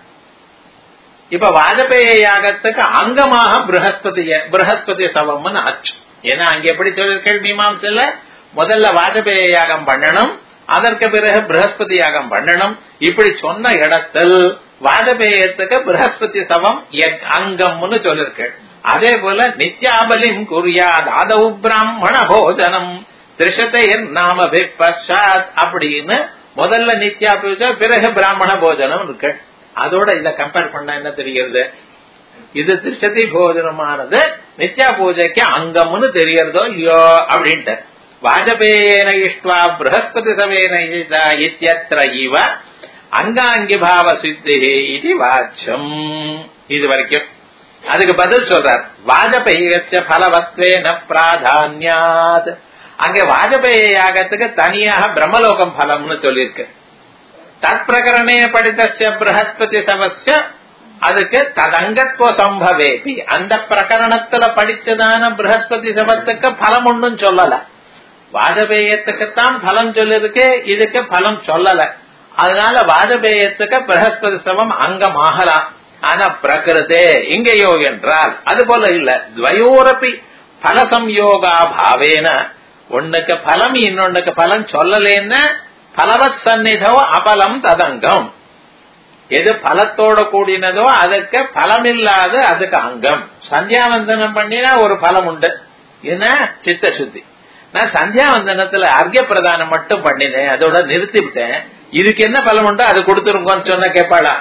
Speaker 1: இப்ப வாஜபேய யாகத்துக்கு அங்கமாக பிரகஸ்பதி பிரகஸ்பதி சவம்னு ஆச்சு ஏன்னா அங்க எப்படி சொல்லிருக்கேன் மீமாம்சல முதல்ல வாஜபேய யாகம் பண்ணணும் அதற்கு பிறகு பிரகஸ்பதி யாகம் பண்ணணும் இப்படி சொன்ன இடத்தில் வாஜபேயத்துக்கு பிரகஸ்பதி சவம் யக் அங்கம்னு சொல்லிருக்கேன் அதே போல நித்யாபலிம் குறியாத் ஆதவு பிராமண போஜனம் திரிசத்தையர் நாம பஷாத் அப்படின்னு முதல்ல நித்யா பூஜை பிறகு பிராமண போஜனம் இருக்கு அதோட இத கம்பேர் பண்ண என்ன தெரிகிறது இது திருஷதி போஜனமானது நித்யா பூஜைக்கு அங்கம்னு தெரியறதோ இல்லையோ அப்படின்ட்டு வாஜபேயன இஷ்வா பிரகஸ்பதி சவேன இத்தியத்திர இவ அங்காங்கி பாவ சித்தி இது வாச்சம் இது வரைக்கும் அதுக்கு பதில் சொல்றார் வாஜபேயச்ச பலவத்வேன பிராதான்யாத் அங்க வாஜபேய யாகத்துக்கு தனியாக பிரம்மலோகம் பலம்னு சொல்லியிருக்கு தத் பிரகரணே படித்த பிரகஸ்பதி சவஸ்ய அதுக்கு ததங்கத்துவ சம்பவேபி அந்த பிரகரணத்துல படிச்சதான பிரகஸ்பதி சபத்துக்கு பலம் ஒன்றும் சொல்லல வாஜபேயத்துக்குத்தான் பலம் சொல்லிருக்கு இதுக்கு பலம் சொல்லல அதனால வாஜபேயத்துக்கு பிரகஸ்பதி சவம் அங்கமாகலாம் ஆனா பிரகிருதே இங்கேயோ என்றால் அது போல இல்ல துவயோரப்பி பல சம்யோகா பாவேன ஒண்ணுக்கு பலம் இன்னொன்னுக்கு பலம் சொல்லலேன்னா பலவத் சந்நிதோ அபலம் ததங்கம் எது பலத்தோட கூடினதோ அதுக்கு பலம் இல்லாத அதுக்கு அங்கம் சந்தியாவந்தனம் பண்ணினா ஒரு பலம் உண்டு என்ன சித்த சுத்தி நான் சந்தியாவந்தனத்துல அர்க்க பிரதானம் மட்டும் பண்ணினேன் அதோட நிறுத்தி விட்டேன் இதுக்கு என்ன பலம் உண்டோ அது கொடுத்துருங்கன்னு சொன்னா கேட்பாளா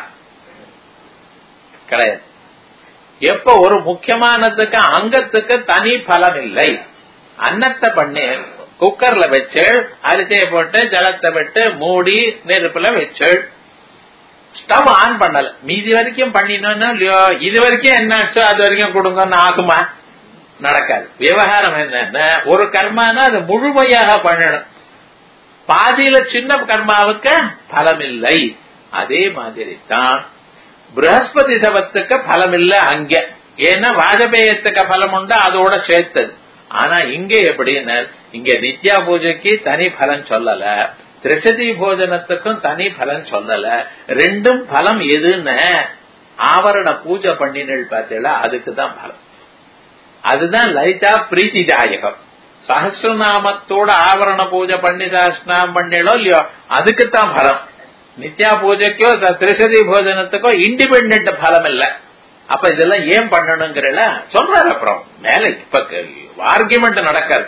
Speaker 1: கிடையாது எப்ப ஒரு முக்கியமானதுக்கு அங்கத்துக்கு தனி பலம் இல்லை அன்னத்தை பண்ணி குக்கர்ல வச்சு அரிசியை போட்டு ஜலத்தை விட்டு மூடி நெருப்புல வச்சு ஸ்டவ் ஆன் பண்ணல மீதி வரைக்கும் பண்ணினோம்னா இல்லையோ இது வரைக்கும் என்னாச்சோ அது வரைக்கும் கொடுங்கன்னு ஆகுமா நடக்காது விவகாரம் என்னன்னா ஒரு கர்மானா அது முழுமையாக பண்ணணும் பாதியில சின்ன கர்மாவுக்கு பலம் இல்லை அதே மாதிரி தான் பிரகஸ்பதி சபத்துக்கு பலம் இல்ல அங்க ஏன்னா வாஜபேயத்துக்கு பலம் உண்டு அதோட சேர்த்தது ஆனா இங்க எப்படின்னு இங்க நித்யா பூஜைக்கு தனி பலன் சொல்லல திரிசதி போஜனத்துக்கும் தனி பலன் சொல்லல ரெண்டும் பலம் எதுன்னு ஆவரண பூஜை பண்ணினல் பார்த்தீங்களா அதுக்கு தான் பலம் அதுதான் லலிதா பிரீத்திதாயகம் சஹசிரநாமத்தோட ஆவரண பூஜை பண்ணி சஹசிரநாமம் பண்ணிடோ இல்லையோ அதுக்குத்தான் பலம் நித்யா பூஜைக்கோ திரிசதி போஜனத்துக்கோ இண்டிபெண்ட் பலம் இல்ல அப்ப இதெல்லாம் ஏன் பண்ணணுங்கிறல சொல்றாரு அப்புறம் மேல இப்ப ஆர்குமெண்ட் நடக்காது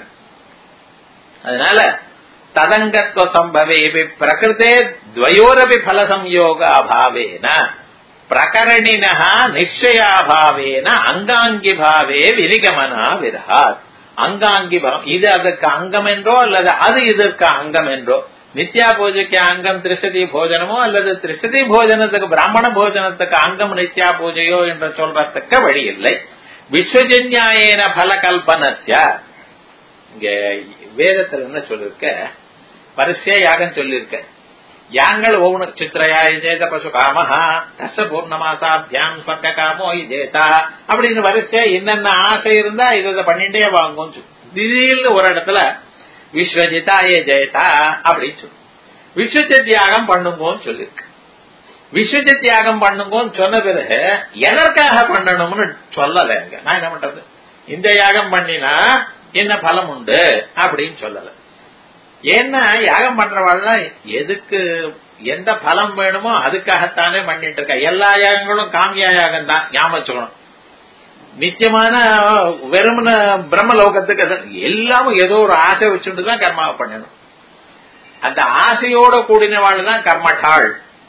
Speaker 1: அதனால ததங்கத்வ சம்பவே பிரகிருத்தே துவயோரபி பல சம்யோக அபாவேன பிரகரணின நிச்சயாபாவேன அங்காங்கி பாவே விரிகமனா விரகாத் அங்காங்கி பாவம் இது அதற்கு அங்கம் என்றோ அல்லது அது இதற்கு அங்கம் என்றோ நித்யா பூஜைக்கு அங்கம் திரிசதி போஜனமோ அல்லது திரிசதி போஜனத்துக்கு பிராமண போஜனத்துக்கு அங்கம் நித்யா பூஜையோ என்று சொல்றதுக்கு வழி இல்லை விஸ்வஜன்யாயன பல கல்பனஸ்ய இங்க வேதத்துல என்ன சொல்லிருக்க வரிசையா யாகம் சொல்லிருக்க யாங்கள் ஒவ்வொரு சித்திரையா ஜேத பசு காமஹா தச பூர்ணமாசாபியாம் ஸ்வர்க்க காமோ ஜேதா அப்படின்னு வரிசையா என்னென்ன ஆசை இருந்தா இதை பண்ணிட்டே வாங்கும் திடீர்னு ஒரு இடத்துல விஸ்வஜிதாயே ஜெயதா அப்படின்னு சொல்லு விஸ்வஜ தியாகம் பண்ணுங்கன்னு சொல்லிருக்கு விஸ்வஜ தியாகம் பண்ணுங்கன்னு சொன்ன பிறகு எதற்காக பண்ணணும்னு சொல்லல இங்க நான் என்ன பண்றது இந்த யாகம் பண்ணினா என்ன பலம் உண்டு அப்படின்னு சொல்லல ஏன்னா யாகம் பண்றவாள்லாம் எதுக்கு எந்த பலம் வேணுமோ அதுக்காகத்தானே பண்ணிட்டு இருக்கா எல்லா யாகங்களும் காமியா யாகம் தான் ஞாபகம் வச்சுக்கணும் நிச்சயமான வெறுமன பிரம்ம லோகத்துக்கு எல்லாமும் ஏதோ ஒரு ஆசை வச்சுட்டு தான் கர்மாவை பண்ணணும் அந்த ஆசையோட கூடினவாள் தான் கர்மட்டாள்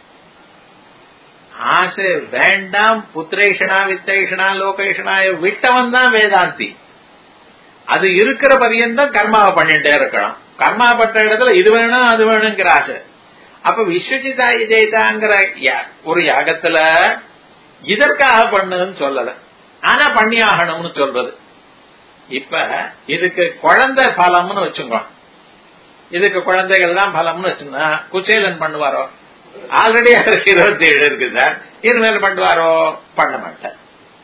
Speaker 1: ஆசை வேண்டாம் புத்திரேஷனா வித்தேஷனா லோகேஷனா விட்டவன் தான் வேதாந்தி அது இருக்கிற பரியந்தம் கர்மாவை பண்ணிட்டே இருக்கணும் கர்மா பட்ட இடத்துல இது வேணும் அது வேணுங்கிற ஆசை அப்ப விஸ்வஜிதா ஜெயிதாங்கிற ஒரு யாகத்துல இதற்காக பண்ணுன்னு சொல்லல ஆனா பண்ணி ஆகணும்னு சொல்றது இப்ப இதுக்கு குழந்தை பலம்னு வச்சுக்கோ இதுக்கு குழந்தைகள் தான் பலம்னு வச்சுன்னா குச்சேலன் பண்ணுவாரோ ஆல்ரெடி அவருக்கு இருபத்தி ஏழு இருக்கு சார் இனிமேல் பண்ணுவாரோ பண்ண மாட்டேன்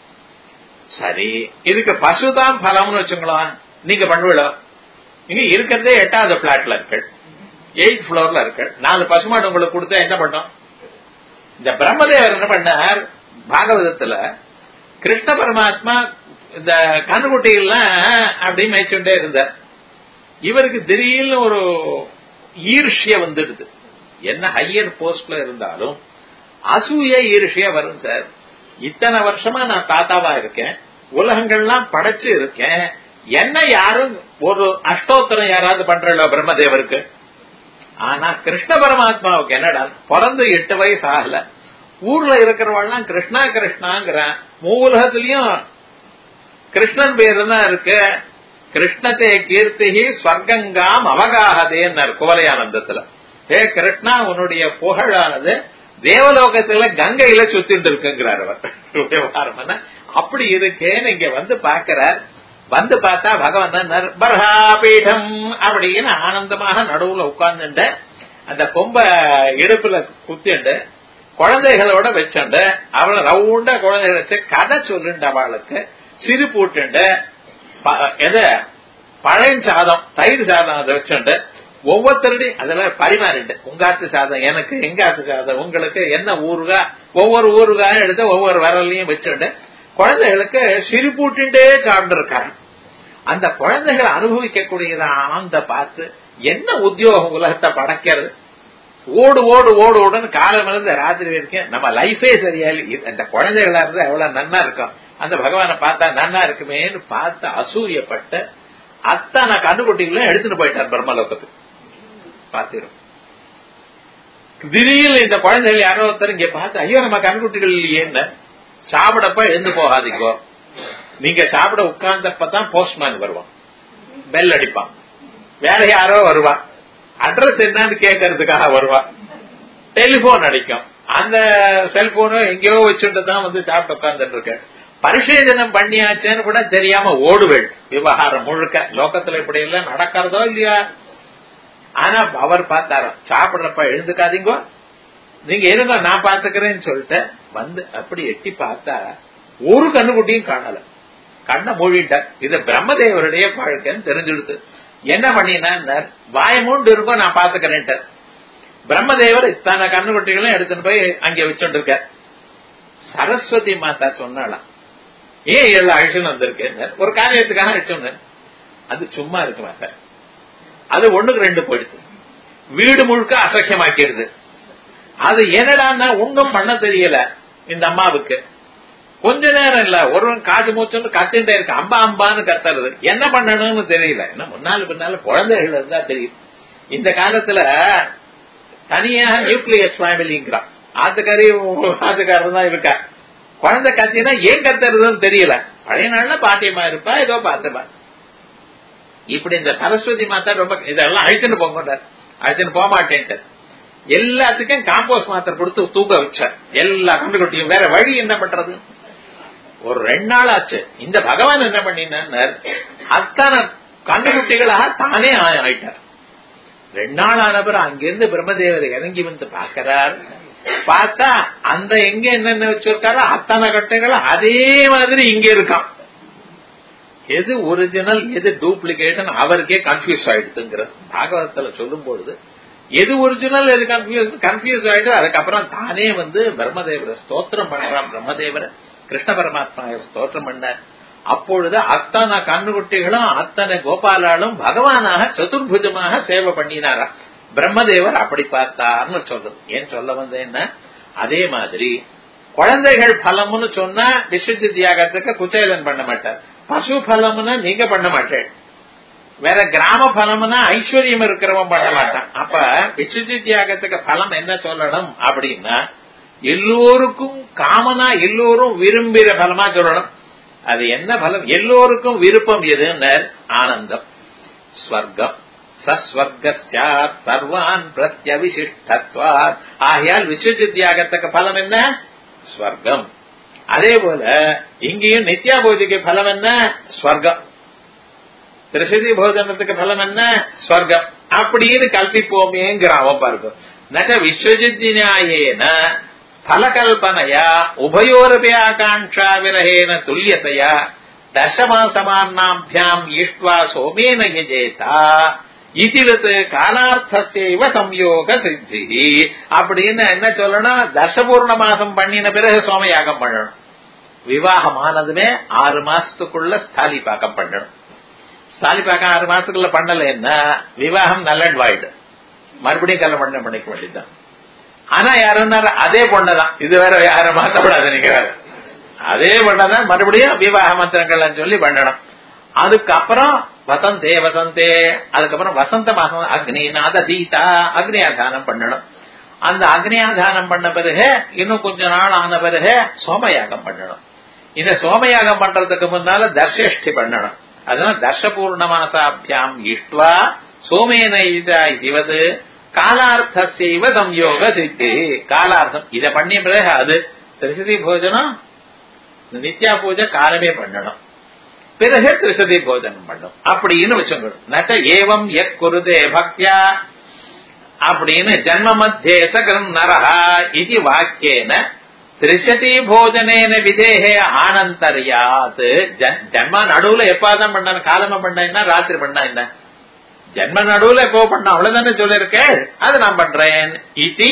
Speaker 1: சரி இதுக்கு பசுதான் பலம்னு வச்சுங்களோம் நீங்க பண்ணுவிடோ நீங்க இருக்கிறதே எட்டாவது பிளாட்ல இருக்கு எயிட் பிளோர்ல இருக்கு நாலு பசுமாடு உங்களுக்கு கொடுத்தா என்ன பண்ணோம் இந்த பிரம்மதேவர் என்ன பண்ணார் பாகவதத்துல கிருஷ்ண பரமாத்மா இந்த கண்ணுக்குட்டிகள்லாம் அப்படி மேய்ச்சுட்டே இருந்தார் இவருக்கு திடீர்னு ஒரு ஈர்ஷ்ய வந்துடுது என்ன ஹையர் போஸ்ட்ல இருந்தாலும் அசூய ஈர்ஷ்ய வரும் சார் இத்தனை வருஷமா நான் தாத்தாவா இருக்கேன் உலகங்கள்லாம் படைச்சு இருக்கேன் என்ன யாரும் ஒரு அஷ்டோத்தரம் யாராவது பண்றல பிரம்மதேவருக்கு ஆனா கிருஷ்ண பரமாத்மாவுக்கு என்னடா பிறந்து எட்டு வயசு ஆகல ஊர்ல இருக்கிறவெல்லாம் கிருஷ்ணா கிருஷ்ணாங்கிறான் மூலகத்திலயும் கிருஷ்ணன் பேரு தான் இருக்கு கிருஷ்ணத்தே கீர்த்திகி ஸ்வர்க்கங்காம் அவகாகதேன்னார் குவலையானந்தத்துல ஹே கிருஷ்ணா உன்னுடைய புகழானது தேவலோகத்துல கங்கையில சுத்திட்டு இருக்குங்கிறார் அவர் விவகாரம் அப்படி இருக்கேன்னு இங்க வந்து பாக்கிறார் வந்து பார்த்தா பகவான் நர்பர்ஹா பீடம் அப்படின்னு ஆனந்தமாக நடுவுல உட்கார்ந்துட்டு அந்த கொம்ப இடுப்புல குத்திண்டு குழந்தைகளோட வச்சுண்டு அவளை ரவுண்டா குழந்தைகளை வச்சு கதை சொல்லுண்டு அவளுக்கு சிறு பூட்டுண்டு எது பழைய சாதம் தயிர் சாதம் அதை வச்சுண்டு ஒவ்வொருத்தருடையும் அதெல்லாம் பரிமாறிண்டு உங்காத்து சாதம் எனக்கு எங்காத்து சாதம் உங்களுக்கு என்ன ஊருகா ஒவ்வொரு ஊருகாயும் எடுத்து ஒவ்வொரு விரலையும் வச்சுண்டு குழந்தைகளுக்கு சிறு பூட்டுண்டே சாப்பிட்டு அந்த குழந்தைகள் அனுபவிக்கக்கூடியத ஆனந்த பார்த்து என்ன உத்தியோகம் உலகத்தை படைக்கிறது ஓடு ஓடு ஓடு ஓடுன்னு காலம் இருந்து ராத்திரி வரைக்கும் நம்ம லைஃபே சரியா அந்த குழந்தைகளா இருந்தா எவ்வளவு நன்னா இருக்கும் அந்த பகவானை பார்த்தா நன்னா இருக்குமேன்னு பார்த்து அசூயப்பட்ட அத்தனை கண்டுகுட்டிகளும் எடுத்துட்டு போயிட்டார் பிரம்மலோகத்துக்கு பார்த்திரும் திடீர்னு இந்த குழந்தைகள் யாரோ ஒருத்தர் இங்க பார்த்து ஐயோ நம்ம கண்குட்டிகள் இல்லையேன்னு சாப்பிடப்ப எழுந்து போகாதீங்கோ நீங்க சாப்பிட உட்கார்ந்தப்பதான் போஸ்ட்மேன் வருவான் பெல் அடிப்பான் வேற யாரோ வருவா அட்ரஸ் என்னன்னு கேட்கறதுக்காக வருவா டெலிபோன் அடிக்கும் அந்த செல்போனும் எங்கேயோ வச்சுட்டு தான் வந்து சாப்பிட்டு உட்கார்ந்துட்டு இருக்க பரிசேதனம் பண்ணியாச்சேன்னு கூட தெரியாம ஓடுவேள் விவகாரம் முழுக்க லோகத்துல இப்படி எல்லாம் நடக்கிறதோ இல்லையா ஆனா அவர் பார்த்தாரோ சாப்பிடுறப்ப எழுந்துக்காதீங்கோ நீங்க இருங்க நான் பாத்துக்கிறேன்னு சொல்லிட்டு வந்து அப்படி எட்டி பார்த்தா ஒரு கண்ணுக்குட்டியும் காணல கண்ணை மூழ்கிட்டார் இது பிரம்மதேவருடைய வாழ்க்கைன்னு தெரிஞ்சுடுது என்ன பண்ணினா வாய மூண்டு இருக்கும் நான் பாத்துக்கிறேன்ட்டு பிரம்மதேவர் இத்தனை கண்ணுக்குட்டிகளும் எடுத்துட்டு போய் அங்க வச்சுட்டு இருக்க சரஸ்வதி மாதா சொன்னாலாம் ஏன் ஏழு அழிச்சுன்னு வந்திருக்கேன் ஒரு காரியத்துக்காக அழிச்சுன்னு அது சும்மா இருக்குமா சார் அது ஒண்ணுக்கு ரெண்டு போயிடுது வீடு முழுக்க அசக்கியமாக்கிடுது அது என்னடான்னா ஒன்றும் பண்ண தெரியல இந்த அம்மாவுக்கு கொஞ்ச நேரம் இல்ல ஒருவன் காசு மூச்சுன்னு கத்திட்டே இருக்கு அம்பா அம்பான்னு கத்துறது என்ன பண்ணணும்னு தெரியல என்ன முன்னால பின்னால குழந்தைகள் இருந்தா தெரியும் இந்த காலத்துல தனியா நியூக்ளியஸ் ஃபேமிலிங்கிறான் ஆத்துக்காரி ஆத்துக்காரர் தான் இருக்கா குழந்தை கத்தினா ஏன் கத்துறதுன்னு தெரியல பழைய நாள்ல பாட்டியமா இருப்பா ஏதோ பார்த்துப்பா இப்படி இந்த சரஸ்வதி மாத்தா ரொம்ப இதெல்லாம் அழிச்சுன்னு போங்க அழிச்சுன்னு போக மாட்டேன்ட்டு எல்லாத்துக்கும் காம்போஸ் மாத்திரை கொடுத்து தூக்க வச்சார் எல்லா கண்டுகுட்டியும் வேற வழி என்ன பண்றது ஒரு ரெண்டு நாள் ஆச்சு இந்த பகவான் என்ன பண்ணினார் அத்தனை கண்டுகுட்டிகளாக தானே ஆயிட்டார் ரெண்டு நாள் ஆனவர் அங்கிருந்து பிரம்மதேவர் இறங்கி வந்து பார்க்கிறார் பார்த்தா அந்த எங்க என்னென்ன வச்சிருக்காரோ அத்தனை கட்டைகளும் அதே மாதிரி இங்க இருக்கான் எது ஒரிஜினல் எது டூப்ளிகேட் அவருக்கே கன்ஃபியூஸ் ஆயிடுதுங்கிற பாகவதத்துல சொல்லும் பொழுது எது ஒரிஜினல் எது கன்ஃபியூஸ் கன்ஃபியூஸ் ஆயிட்டு அதுக்கப்புறம் தானே வந்து பிரம்மதேவரை ஸ்தோத்திரம் பண்றான் பிரம்மதேவரை கிருஷ்ண பரமாத்மா ஸ்தோத்திரம் பண்ணார் அப்பொழுது அத்தனை கண்ணுக்குட்டிகளும் அத்தனை கோபாலாலும் பகவானாக சதுர்புஜமாக சேவை பண்ணினாரா பிரம்மதேவர் அப்படி பார்த்தார்னு சொல்றது ஏன் சொல்ல வந்தேன்னா அதே மாதிரி குழந்தைகள் பலம்னு சொன்னா விசுத்தி தியாகத்துக்கு குச்சேதன் பண்ண மாட்டார் பசு பலம்னு நீங்க பண்ண மாட்டேன் வேற கிராம பலம்னா ஐஸ்வர்யம் இருக்கிறவன் பண்ண மாட்டான் அப்ப விசுத்தி தியாகத்துக்கு பலம் என்ன சொல்லணும் அப்படின்னா எல்லோருக்கும் காமனா எல்லோரும் விரும்புகிற பலமா சொல்லணும் அது என்ன பலம் எல்லோருக்கும் விருப்பம் எதுன்னு ஆனந்தம் ஸ்வர்க்கம் சஸ்வர்காத் சர்வான் பிரத்யவிசிஷ்டத்வாத் ஆகையால் விஸ்வஜி தியாகத்துக்கு பலம் என்ன ஸ்வர்க்கம் அதே போல இங்கேயும் நித்யா பூஜைக்கு பலம் என்ன ஸ்வர்க்கம் திருஷதி போஜனத்துக்கு பலம் என்ன ஸ்வர்க்கம் அப்படின்னு கல்பிப்போமேங்கிற அவன் பாருங்க நக விஸ்வஜித் நியாயேன ஃபலகல்பனையா உபயோரபி ஆகாங்ஷா விரகேன துல்லியதையா தசமாசமானாபியாம் ஈஷ்வா சோமேன யஜேதா இதிலத்து காலார்த்தசேவ சம்யோக சித்தி அப்படின்னு என்ன சொல்லணும் தசபூர்ண மாசம் பண்ணின பிறகு சோமயாகம் பண்ணணும் விவாகமானதுமே ஆறு மாசத்துக்குள்ள ஸ்தாலி பாக்கம் பண்ணணும் ஸ்தாலி பாக்கம் ஆறு மாசத்துக்குள்ள பண்ணலைன்னா விவாகம் நல்லட்வாயிடு மறுபடியும் கல்யாணம் பண்ணிக்க வேண்டியதுதான் ஆனா யாருன்னா அதே பொண்ணதான் இது வேற யாரும் மாத்தப்படாது நீங்க வேற அதே பொண்ணதான் மறுபடியும் விவாக மந்திரங்கள் சொல்லி பண்ணணும் அதுக்கப்புறம் வசந்தே வசந்தே அதுக்கப்புறம் வசந்த மாசம் அக்னிநாத தீதா அக்னியாதானம் பண்ணணும் அந்த அக்னியாதானம் பண்ண பிறகு இன்னும் கொஞ்ச நாள் ஆன பிறகு சோமயாகம் பண்ணணும் இந்த சோமயாகம் பண்றதுக்கு முன்னால தர்ஷஷ்டி பண்ணணும் அதனால தர்ஷ பூர்ணமாசாபியாம் இஷ்டுவா சோமேன இவது காலார்த்தசைவ சம்யோக சித்தி காலார்த்தம் இத பண்ணிய பிறகு அது திருசதி போஜனம் நித்யா பூஜை காலமே பண்ணணும் பிறகு திருசதி போஜனம் பண்ணும் அப்படின்னு வச்சுங்க நச்ச ஏவம் எத் குருதே பக்தியா அப்படின்னு ஜன்ம மத்தியே சகரம் நரஹா இது வாக்கியேன திரிசதி போஜனேன விதேகே ஆனந்தரியாத் ஜன்ம நடுவுல எப்பாதான் பண்ண காலமா பண்ணா ராத்திரி பண்ணா என்ன ஜன்ம நடுவுல எப்போ பண்ண அவ்வளவுதானே சொல்லிருக்கேன் அது நான் பண்றேன் இது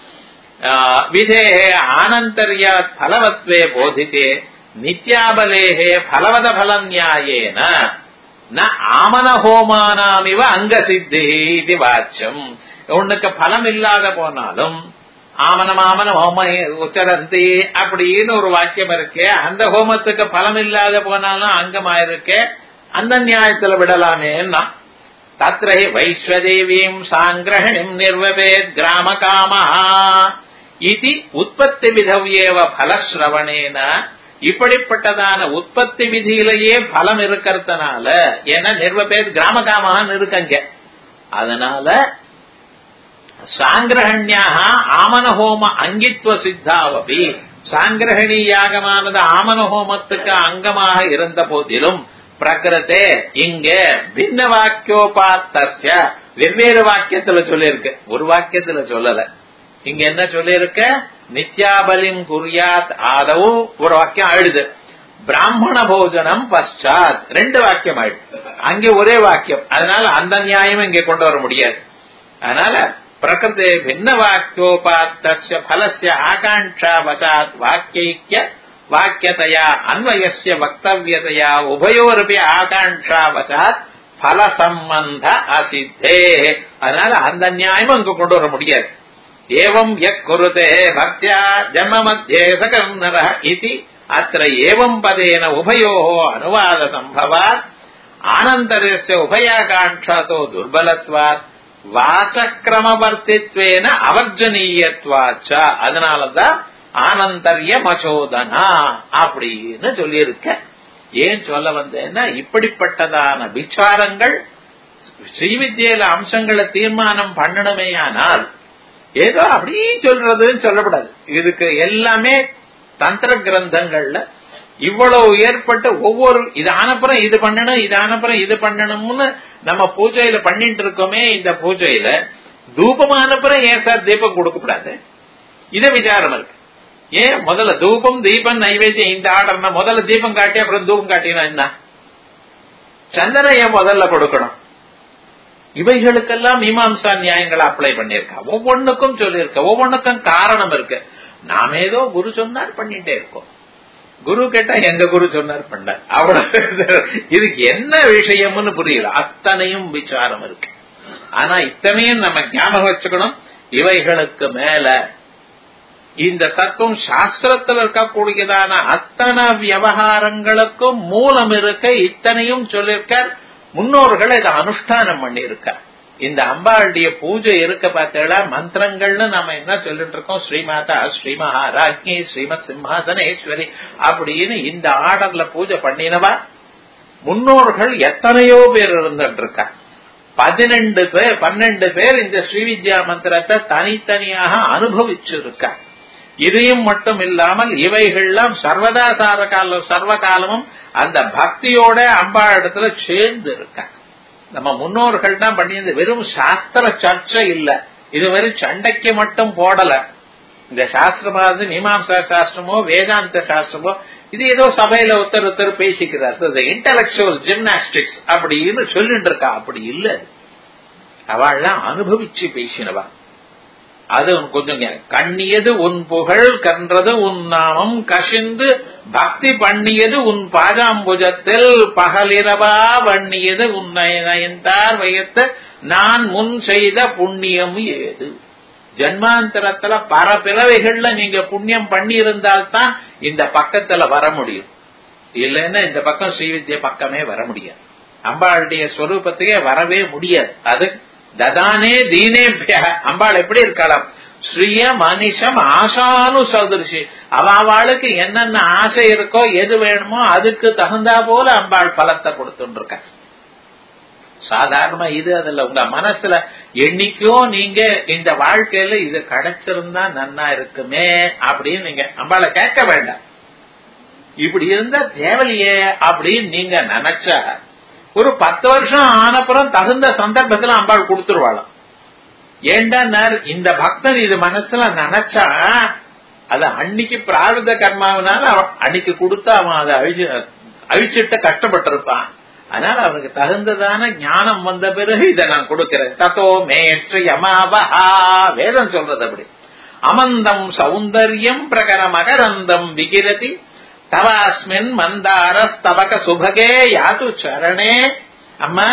Speaker 1: விதேகே ஆனந்தரியா பலவத்வே போதித்தே நித்யாபலேகே பலவத பல நியாயேன ந ஆமன ஹோமானாமிவ அங்க சித்தி இது வாச்சம் உனக்கு பலம் இல்லாத போனாலும் ஆமனம் ஆமன ஹோம உச்சரந்தி அப்படின்னு ஒரு வாக்கியம் இருக்கு அந்த ஹோமத்துக்கு பலம் இல்லாத போனாலும் அங்கமாயிருக்கே அந்த நியாயத்துல விடலாமேன்னா தத்ரை வைஸ்வதேவீம் சாங்கிரகணிம் நிர்வபேத் கிராம காமா இது உற்பத்தி விதவியேவ பலஸ்ரவணேன இப்படிப்பட்டதான உற்பத்தி விதியிலேயே பலம் இருக்கிறதுனால ஏன்னா நிர்வபேத் கிராம காமான்னு இருக்கங்க அதனால சாங்கிரகண்யாக ஆமன ஹோம அங்கித்வ சித்தாவபி சாங்கிரகணி யாகமானது ஆமன ஹோமத்துக்கு அங்கமாக இருந்த போதிலும் பிரகிருத்தே இங்க பின்ன வாக்கியோபாத்தஸ்ய வெவ்வேறு வாக்கியத்துல சொல்லியிருக்கு ஒரு வாக்கியத்துல சொல்லல இங்க என்ன சொல்லியிருக்க நித்யாபலிம் குர்யாத் ஆதவும் ஒரு வாக்கியம் ஆயிடுது பிராமண போஜனம் பశ్చాத் ரெண்டு வாக்கியம் ஆயிடுது அங்கே ஒரே வாக்கியம் அதனால அந்த நியாயம் இங்க கொண்டு வர முடியாது அதனால பிரகிருதே பின்ன வாக்கியோபாத்தஸ்ய பலஸ்ய ஆகாங்ஷா வசாத் வாக்கிய வாக்கியதையா அன்வயஸ்ய வக்தவியதையா உபயோரபி ஆகாங்ஷா வசாத் பல சம்பந்த அசித்தே அதனால அந்த நியாயமும் இங்க கொண்டு வர முடியாது ஏவம் யக் குருதே பக்தியா ஜன்ம மத்தியே சகர்ணர இது அத்த ஏவம் பதேன உபயோ அனுவாத சம்பவாத் ஆனந்தரஸ்ய உபயாகாங்ஷாதோ துர்பலத்வாத் வாசக்கிரமவர்த்தித்வேன அவர்ஜனீயத்வாச்ச அதனாலதான் ஆனந்தர்ய மசோதனா அப்படின்னு சொல்லியிருக்க ஏன் சொல்ல வந்தேன்னா இப்படிப்பட்டதான விசாரங்கள் ஸ்ரீவித்யில அம்சங்களை தீர்மானம் பண்ணணுமேயானால் ஏதோ அப்படி சொல்றதுன்னு சொல்லப்படாது இதுக்கு எல்லாமே தந்திர கிரந்தங்கள்ல இவ்வளவு ஏற்பட்டு ஒவ்வொரு இது ஆனப்புறம் இது பண்ணணும் இது ஆனப்புறம் இது பண்ணணும்னு நம்ம பூஜையில பண்ணிட்டு இருக்கோமே இந்த பூஜையில தூபம் ஆனப்புறம் ஏன் சார் தீபம் கொடுக்கப்படாது இத விசாரம் இருக்கு ஏன் முதல்ல தூபம் தீபம் நைவேத்தியம் இந்த ஆர்டர்னா முதல்ல தீபம் காட்டி அப்புறம் தூபம் காட்டினா என்ன சந்தனை ஏன் முதல்ல கொடுக்கணும் இவைகளுக்கெல்லாம் மீமாம்சா நியாயங்களை அப்ளை பண்ணிருக்கா ஒவ்வொன்றுக்கும் சொல்லியிருக்க ஒவ்வொன்றுக்கும் காரணம் இருக்கு நாம ஏதோ குரு சொன்னார் பண்ணிட்டே இருக்கோம் குரு கேட்டா எங்க குரு சொன்னார் பண்ண அவ்வளவு இதுக்கு என்ன விஷயம்னு புரியல அத்தனையும் விசாரம் இருக்கு ஆனா இத்தனையும் நம்ம ஞாபகம் வச்சுக்கணும் இவைகளுக்கு மேல இந்த தத்துவம் சாஸ்திரத்தில் இருக்கக்கூடியதான அத்தனை விவகாரங்களுக்கும் மூலம் இருக்க இத்தனையும் சொல்லியிருக்கார் முன்னோர்கள் இதை அனுஷ்டானம் பண்ணியிருக்கார் இந்த அம்பாளுடைய பூஜை இருக்க பார்த்தீங்களா மந்திரங்கள்னு நாம என்ன சொல்லிட்டு இருக்கோம் ஸ்ரீமாதா ஸ்ரீ மகாராஜ்ஞி ஸ்ரீமத் சிம்ஹாசனேஸ்வரி அப்படின்னு இந்த ஆர்டர்ல பூஜை பண்ணினவா முன்னோர்கள் எத்தனையோ பேர் இருந்துட்டு இருக்கா பதினெண்டு பேர் பன்னெண்டு பேர் இந்த ஸ்ரீவித்யா மந்திரத்தை தனித்தனியாக அனுபவிச்சிருக்கா இதையும் மட்டும் இல்லாமல் இவைகள்லாம் சர்வதா சார காலம் சர்வ காலமும் அந்த பக்தியோட அம்பா இடத்துல சேர்ந்து இருக்கா நம்ம முன்னோர்கள் தான் பண்ணியது வெறும் சாஸ்திர சர்ச்சை இல்ல இது வெறும் சண்டைக்கு மட்டும் போடல இந்த சாஸ்திரமானது மீமாம்சா சாஸ்திரமோ வேதாந்த சாஸ்திரமோ இது ஏதோ சபையில ஒருத்தர் ஒருத்தர் பேசிக்கிறார் இன்டலெக்சுவல் ஜிம்னாஸ்டிக்ஸ் அப்படின்னு சொல்லிட்டு இருக்கா அப்படி இல்ல அவள்லாம் அனுபவிச்சு பேசினவா அது கொஞ்சம் கண்ணியது உன் புகழ் கன்றது உன் நாமம் கசிந்து பக்தி பண்ணியது உன் பாதாம்புஜத்தில் பகலிரவா வண்ணியது உன்னை நயந்தார் வயத்த நான் முன் செய்த புண்ணியம் ஏது ஜன்மாந்தரத்துல பல பிறவைகள்ல நீங்க புண்ணியம் பண்ணி இருந்தால்தான் இந்த பக்கத்துல வர முடியும் இல்லைன்னா இந்த பக்கம் ஸ்ரீவித்ய பக்கமே வர முடியாது அம்பாளுடைய ஸ்வரூபத்துக்கே வரவே முடியாது அது ததானே தீனேபிய அம்பாள் எப்படி இருக்கலாம் ஸ்ரீய மனுஷம் ஆசானு சதுரிசி அவளுக்கு என்னென்ன ஆசை இருக்கோ எது வேணுமோ அதுக்கு தகுந்தா போல அம்பாள் பலத்தை கொடுத்துட்டு இருக்க சாதாரணமா இது அதுல உங்க மனசுல என்னைக்கோ நீங்க இந்த வாழ்க்கையில இது கிடைச்சிருந்தா நன்னா இருக்குமே அப்படின்னு நீங்க அம்பாளை கேட்க வேண்டாம் இப்படி இருந்தா தேவலையே அப்படின்னு நீங்க நினைச்சா ஒரு பத்து வருஷம் ஆனப்புறம் தகுந்த சந்தர்ப்பத்துல அம்பாள் கொடுத்துருவாளாம் ஏண்டா இந்த பக்தன் இது மனசுல நினைச்சா அது அன்னைக்கு பிரார்த்த கர்மாவனால அன்னைக்கு கொடுத்தா அவன் அதை அழிச்சு அழிச்சிட்டு கஷ்டப்பட்டிருப்பான் அதனால அவனுக்கு தகுந்ததான ஞானம் வந்த பிறகு இதை நான் கொடுக்கிறேன் தத்தோ மேஸ்ரீ அமாவஹா வேதம் சொல்றது அப்படி அமந்தம் சௌந்தர்யம் பிரகர மகரந்தம் விகிரதி தவாஸ்மின் மந்தாரஸ்தபக சுபகே யாத்து சரணே அம்மா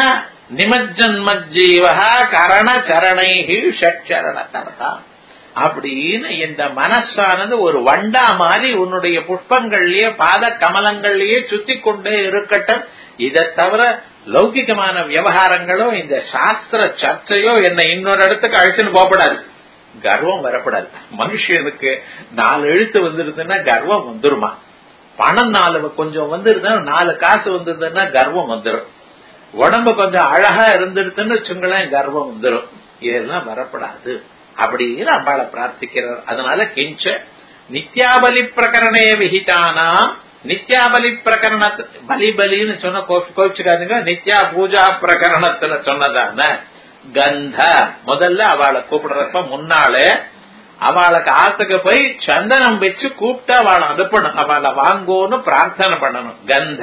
Speaker 1: நிமஜன்மஜீவா கரண சரணை ஷட்சரண தரதா அப்படின்னு இந்த மனசானது ஒரு வண்டா மாதிரி உன்னுடைய புஷ்பங்கள்லயே பாத கமலங்கள்லயே சுத்தி கொண்டே இருக்கட்டும் இதை தவிர லௌகிகமான விவகாரங்களோ இந்த சாஸ்திர சர்ச்சையோ என்ன இன்னொரு இடத்துக்கு அழைச்சுன்னு போகப்படாது கர்வம் வரப்படாது மனுஷனுக்கு நாலு எழுத்து வந்துருதுன்னா கர்வம் வந்துருமா பணம் நாலு கொஞ்சம் வந்துருதுன்னா நாலு காசு வந்ததுன்னா கர்வம் வந்துடும் உடம்பு கொஞ்சம் அழகா இருந்துருதுன்னு வச்சுங்களேன் கர்வம் வந்துடும் இதெல்லாம் வரப்படாது அப்படின்னு அம்பாளை பிரார்த்திக்கிறார் அதனால கிஞ்ச நித்யாபலி பிரகரணே விஹிதானா நித்யாபலி பிரகரண பலி பலின்னு சொன்ன கோச்சுக்காதுங்க நித்யா பூஜா பிரகரணத்துல சொன்னதான கந்த முதல்ல அவளை கூப்பிடுறப்ப முன்னாலே அவளுக்கு ஆத்துக்கு போய் சந்தனம் வச்சு கூப்பிட்டு அவளை அனுப்பணும் அவளை வாங்கோன்னு பிரார்த்தனை பண்ணணும் கந்த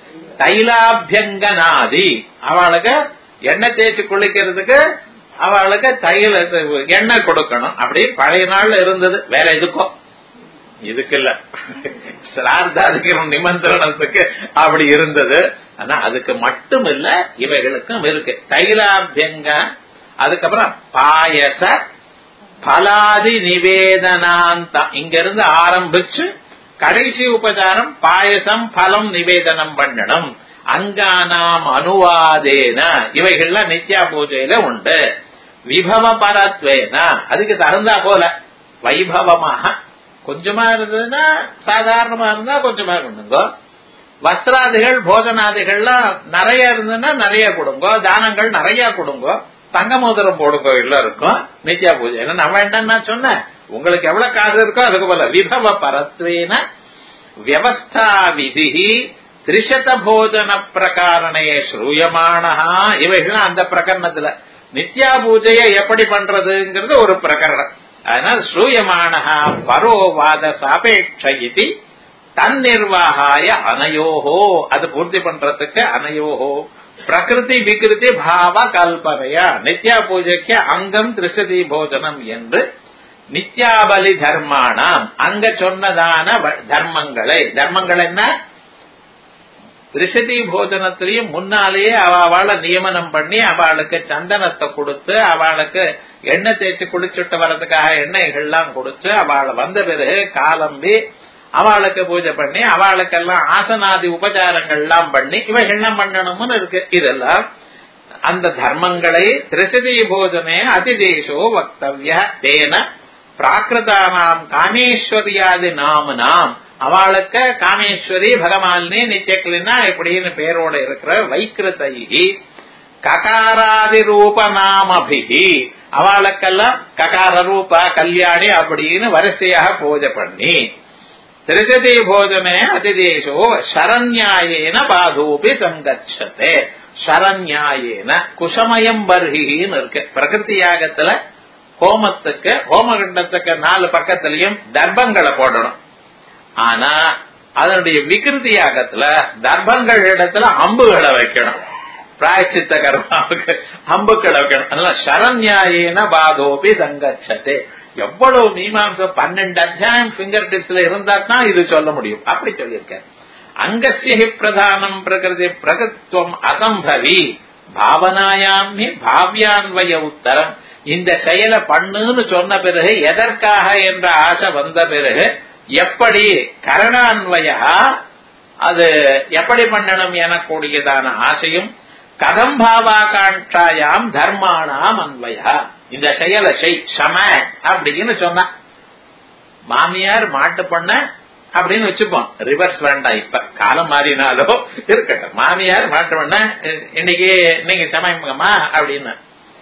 Speaker 1: தைலாபியங்கனாதி அவளுக்கு எண்ணெய் தேய்ச்சி குளிக்கிறதுக்கு அவளுக்கு தைல எண்ணெய் கொடுக்கணும் அப்படி பழைய நாள்ல இருந்தது வேற எதுக்கும் இதுக்கு இல்ல சிரார்த்தாதிகம் நிமந்திரணத்துக்கு அப்படி இருந்தது ஆனா அதுக்கு மட்டும் இல்ல இவைகளுக்கும் இருக்கு தைலாபியங்க அதுக்கப்புறம் பாயச பலாதி நிவேதனாந்தம் இங்க இருந்து ஆரம்பிச்சு கடைசி உபச்சாரம் பாயசம் பலம் நிவேதனம் பண்ணணும் அங்கானாம் அனுவாதேன இவைகள்லாம் நித்யா பூஜையில உண்டு விபவ பரத்வேன அதுக்கு தகுந்தா போல வைபவமாக கொஞ்சமா இருந்ததுன்னா சாதாரணமா இருந்தா கொஞ்சமா கொடுங்க வஸ்திராதிகள் போஜனாதிகள்லாம் நிறைய இருந்ததுன்னா நிறைய கொடுங்க தானங்கள் நிறைய கொடுங்க தங்க மோதிரம் போடுங்க எல்லாருக்கும் நித்யா பூஜை என்ன நான் வேண்டாம் நான் சொன்னேன் உங்களுக்கு எவ்வளவு காசு இருக்கோ அதுக்கு போல விபவ பரத்வேன வியவஸ்தா விதி திரிசத போஜன பிரகாரணே ஸ்ரூயமானஹா இவைகள் அந்த பிரகரணத்துல நித்யா பூஜையை எப்படி பண்றதுங்கிறது ஒரு பிரகரணம் அதனால் ஸ்ரூயமானஹா பரோவாத சாபேட்ச இது தன்னிர்வாகாய அனயோகோ அது பூர்த்தி பண்றதுக்கு அனயோகோ பிரகிருதி விகிருதி பாவ கல்பனையா நித்யா பூஜைக்கு அங்கம் திருஷதி போஜனம் என்று நித்யாபலி தர்மானாம் அங்க சொன்னதான தர்மங்களை தர்மங்கள் என்ன திருஷதி போஜனத்திலையும் முன்னாலேயே அவளை நியமனம் பண்ணி அவளுக்கு சந்தனத்தை கொடுத்து அவளுக்கு எண்ணெய் தேய்ச்சி குளிச்சுட்டு வர்றதுக்காக எண்ணெய்கள்லாம் கொடுத்து அவளை வந்த பிறகு காலம்பி அவளுக்கு பூஜை பண்ணி அவளுக்கெல்லாம் ஆசனாதி உபச்சாரங்கள்லாம் பண்ணி இவைகள்லாம் பண்ணணும்னு இருக்கு இதெல்லாம் அந்த தர்மங்களை திருஷதி போஜனே அதிதேசோ வக்தவிய தேன பிராகிருதானாம் காமேஸ்வரியாதி நாமனாம் அவளுக்கு காமேஸ்வரி பகவானே நித்தியக்லினா இப்படின்னு பேரோட இருக்கிற வைக்கிருதைகி ககாராதி ரூப நாமபிகி அவளுக்கெல்லாம் ககார ரூப கல்யாணி அப்படின்னு வரிசையாக பூஜை பண்ணி திருஷதி போஜனே அதிதேசோ சரண்யாயேன பாதூபி சங்கச்சதே சரண்யாயேன குசமயம் பர்ஹின்னு இருக்கு பிரகிருதி யாகத்துல ஹோமத்துக்கு ஹோமகண்டத்துக்கு நாலு பக்கத்திலையும் தர்ப்பங்களை போடணும் ஆனா அதனுடைய விகிருதி யாகத்துல தர்ப்பங்கள் இடத்துல அம்புகளை வைக்கணும் பிராயச்சித்த கர்மாவுக்கு அம்புக்களை வைக்கணும் அதனால சரண்யாயேன பாதோபி சங்கச்சதே எவ்வளவு மீமாம்ச பன்னெண்டு அத்தியாயம் பிங்கர் டிப்ஸ்ல இருந்தா தான் இது சொல்ல முடியும் அப்படி சொல்லியிருக்காரு அங்கசிய பிரதானம் பிரகிருதி பிரகத்துவம் அசம்பவி பாவனாயாமி பாவ்யான்வய உத்தரம் இந்த செயலை பண்ணுன்னு சொன்ன பிறகு எதற்காக என்ற ஆசை வந்த பிறகு எப்படி கரணான்வயா அது எப்படி பண்ணணும் எனக்கூடியதான ஆசையும் கதம் பாவாகாங்காயாம் தர்மானாம் அன்வயா இந்த செயலை செய் சம அப்படின்னு சொன்ன மாமியார் மாட்டு பண்ண அப்படின்னு வச்சுப்போம் ரிவர்ஸ் வேண்டாம் இப்ப காலம் மாறினாலோ இருக்கட்டும் மாமியார் மாட்டு பண்ண இன்னைக்கு இன்னைக்கு சமயங்கம்மா அப்படின்னு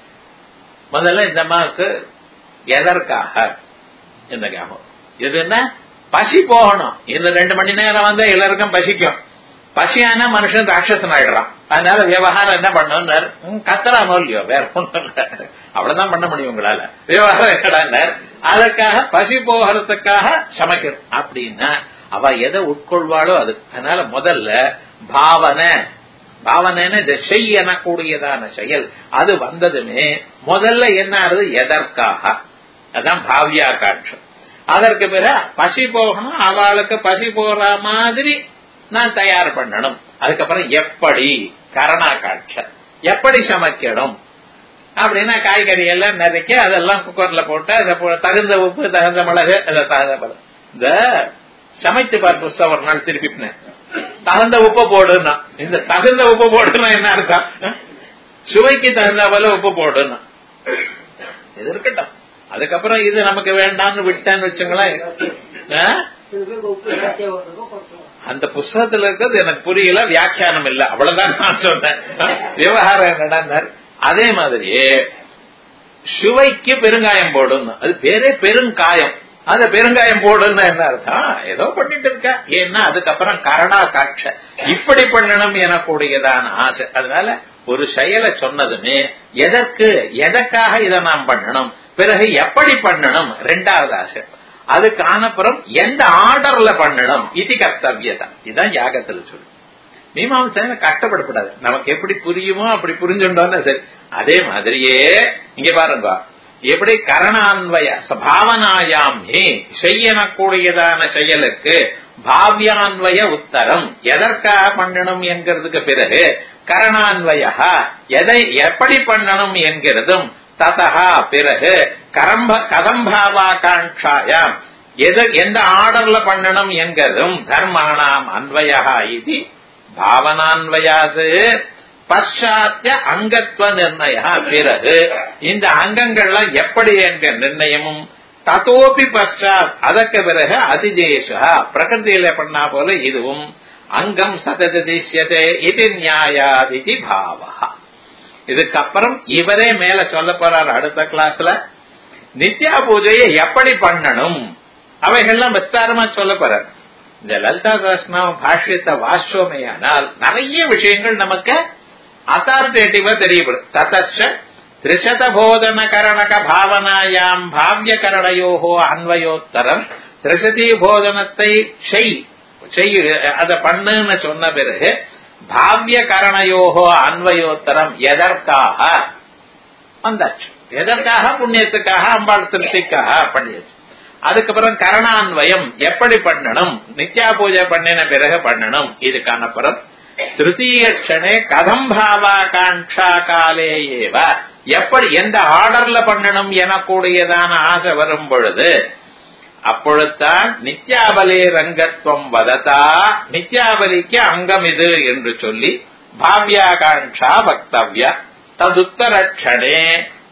Speaker 1: முதல்ல இந்த அம்மாவுக்கு எதற்காக இந்த ஞாபகம் இது என்ன பசி போகணும் இந்த ரெண்டு மணி நேரம் வந்து எல்லாருக்கும் பசிக்கும் பசியான மனுஷன் ராட்சசன் ஆயிடுறான் அதனால விவகாரம் என்ன பண்ணணும் கத்தரானோ இல்லையோ வேற ஒண்ணும் இல்ல அவ்வளவுதான் பண்ண முடியும் உங்களால விவகாரம் என்னடா அதற்காக பசி போகிறதுக்காக சமைக்கணும் அப்படின்னா அவ எதை உட்கொள்வாளோ அது அதனால முதல்ல பாவனை பாவனைன்னு இந்த செய் எனக்கூடியதான செயல் அது வந்ததுமே முதல்ல என்ன ஆறுது எதற்காக அதான் பாவியா காட்சம் அதற்கு பிறகு பசி போகணும் அவளுக்கு பசி போற மாதிரி நான் தயார் பண்ணணும் அதுக்கப்புறம் எப்படி கரணா காட்ச எப்படி சமைக்கணும் அப்படின்னா காய்கறி எல்லாம் நறுக்கி அதெல்லாம் குக்கர்ல போட்டு அதை தகுந்த உப்பு தகுந்த மிளகு அதை தகுந்த மிளகு இந்த சமைத்து பார் புஸ்தகம் ஒரு நாள் திருப்பினேன் தகுந்த உப்பு போடுன்னா இந்த தகுந்த உப்பு போடுன்னா என்ன அர்த்தம் சுவைக்கு தகுந்த போல உப்பு போடுன்னா இது இருக்கட்டும் அதுக்கப்புறம் இது நமக்கு வேண்டாம்னு விட்டேன்னு வச்சுங்களேன் ஆ?
Speaker 2: சில பேருக்கு உப்பு ஜாஸ்தியா வர்றதுக்கும் கொஞ்சம்
Speaker 1: அந்த புஸ்தகத்துல இருக்கிறது எனக்கு புரியல வியாக்கியானம் இல்ல அவ்வளவுதான் நான் சொன்னேன் விவகாரம் என்னடா அதே மாதிரியே சுவைக்கு பெருங்காயம் போடுன்னு அது பேரே பெருங்காயம் அந்த பெருங்காயம் போடுன்னு என்ன அர்த்தம் ஏதோ பண்ணிட்டு இருக்கா ஏன்னா அதுக்கப்புறம் கரணா காட்ச இப்படி பண்ணணும் எனக்கூடியதான ஆசை அதனால ஒரு செயலை சொன்னதுமே எதற்கு எதற்காக இதை நாம் பண்ணணும் பிறகு எப்படி பண்ணணும் ரெண்டாவது ஆசை அதுக்கு ஆனப்புறம் எந்த ஆர்டர்ல பண்ணணும் இது கர்த்தவியதா இதுதான் யாகத்துல சொல்லு மீமாம்சம் கஷ்டப்படக்கூடாது நமக்கு எப்படி புரியுமோ அப்படி புரிஞ்சுட்டோம்னா சரி அதே மாதிரியே இங்க பாருங்க எப்படி கரணான்வய பாவனாயாமே செய்யணக்கூடியதான செயலுக்கு பாவ்யான்வய உத்தரம் எதற்காக பண்ணணும் என்கிறதுக்கு பிறகு கரணான்வய எதை எப்படி பண்ணணும் என்கிறதும் ததா பிறகு கரம்ப கதம்பாவாகாங்காயாம் எது எந்த ஆர்டர்ல பண்ணணும் என்கிறதும் தர்மானாம் அன்வயா இது பாவனான்வயாது பశ్చాத்திய அங்கத்துவ நிர்ணய பிறகு இந்த அங்கங்கள்லாம் எப்படி என்கிற நிர்ணயமும் தத்தோபி பశ్చాத் அதற்கு பிறகு அதிதேசா பிரகிருதியில பண்ணா போல இதுவும் அங்கம் சததிஷ்யதே இது நியாயாதிதி பாவா இதுக்கப்புறம் இவரே மேல சொல்ல போறார் அடுத்த கிளாஸ்ல நித்யா பூஜையை எப்படி பண்ணணும் அவைகள்லாம் விஸ்தாரமா சொல்ல போறார் இந்த லலிதா சகஸ்நாம பாஷ்யத்தை வாசிச்சோமேயானால் நிறைய விஷயங்கள் நமக்கு அத்தாரிட்டேட்டிவா தெரியப்படும் ததச்ச திரிசத போதன கரணக பாவனாயாம் பாவிய கரணையோகோ அன்வயோத்தரம் திரிசதி போதனத்தை செய் செய் அத பண்ணுன்னு சொன்ன பிறகு பாவிய கரணையோகோ அன்வயோத்தரம் எதற்காக வந்தாச்சு எதற்காக புண்ணியத்துக்காக அம்பாள் திருப்திக்காக பண்ணியாச்சு அதுக்கப்புறம் கரணான்வயம் எப்படி பண்ணணும் நித்யா பூஜை பண்ணின பிறகு பண்ணணும் இதுக்கான பிறகு திருத்தீய க்ஷணே கதம் பாவாகாங்ஷா காலே ஏவ எப்படி எந்த ஆர்டர்ல பண்ணணும் எனக்கூடியதான ஆசை வரும் பொழுது அப்பொழுதுதான் நித்யாபலி ரங்கத்துவம் வததா நித்யாபலிக்கு அங்கம் இது என்று சொல்லி பாவ்யாகாங்ஷா வக்தவ்ய ததுத்தரக்ஷணே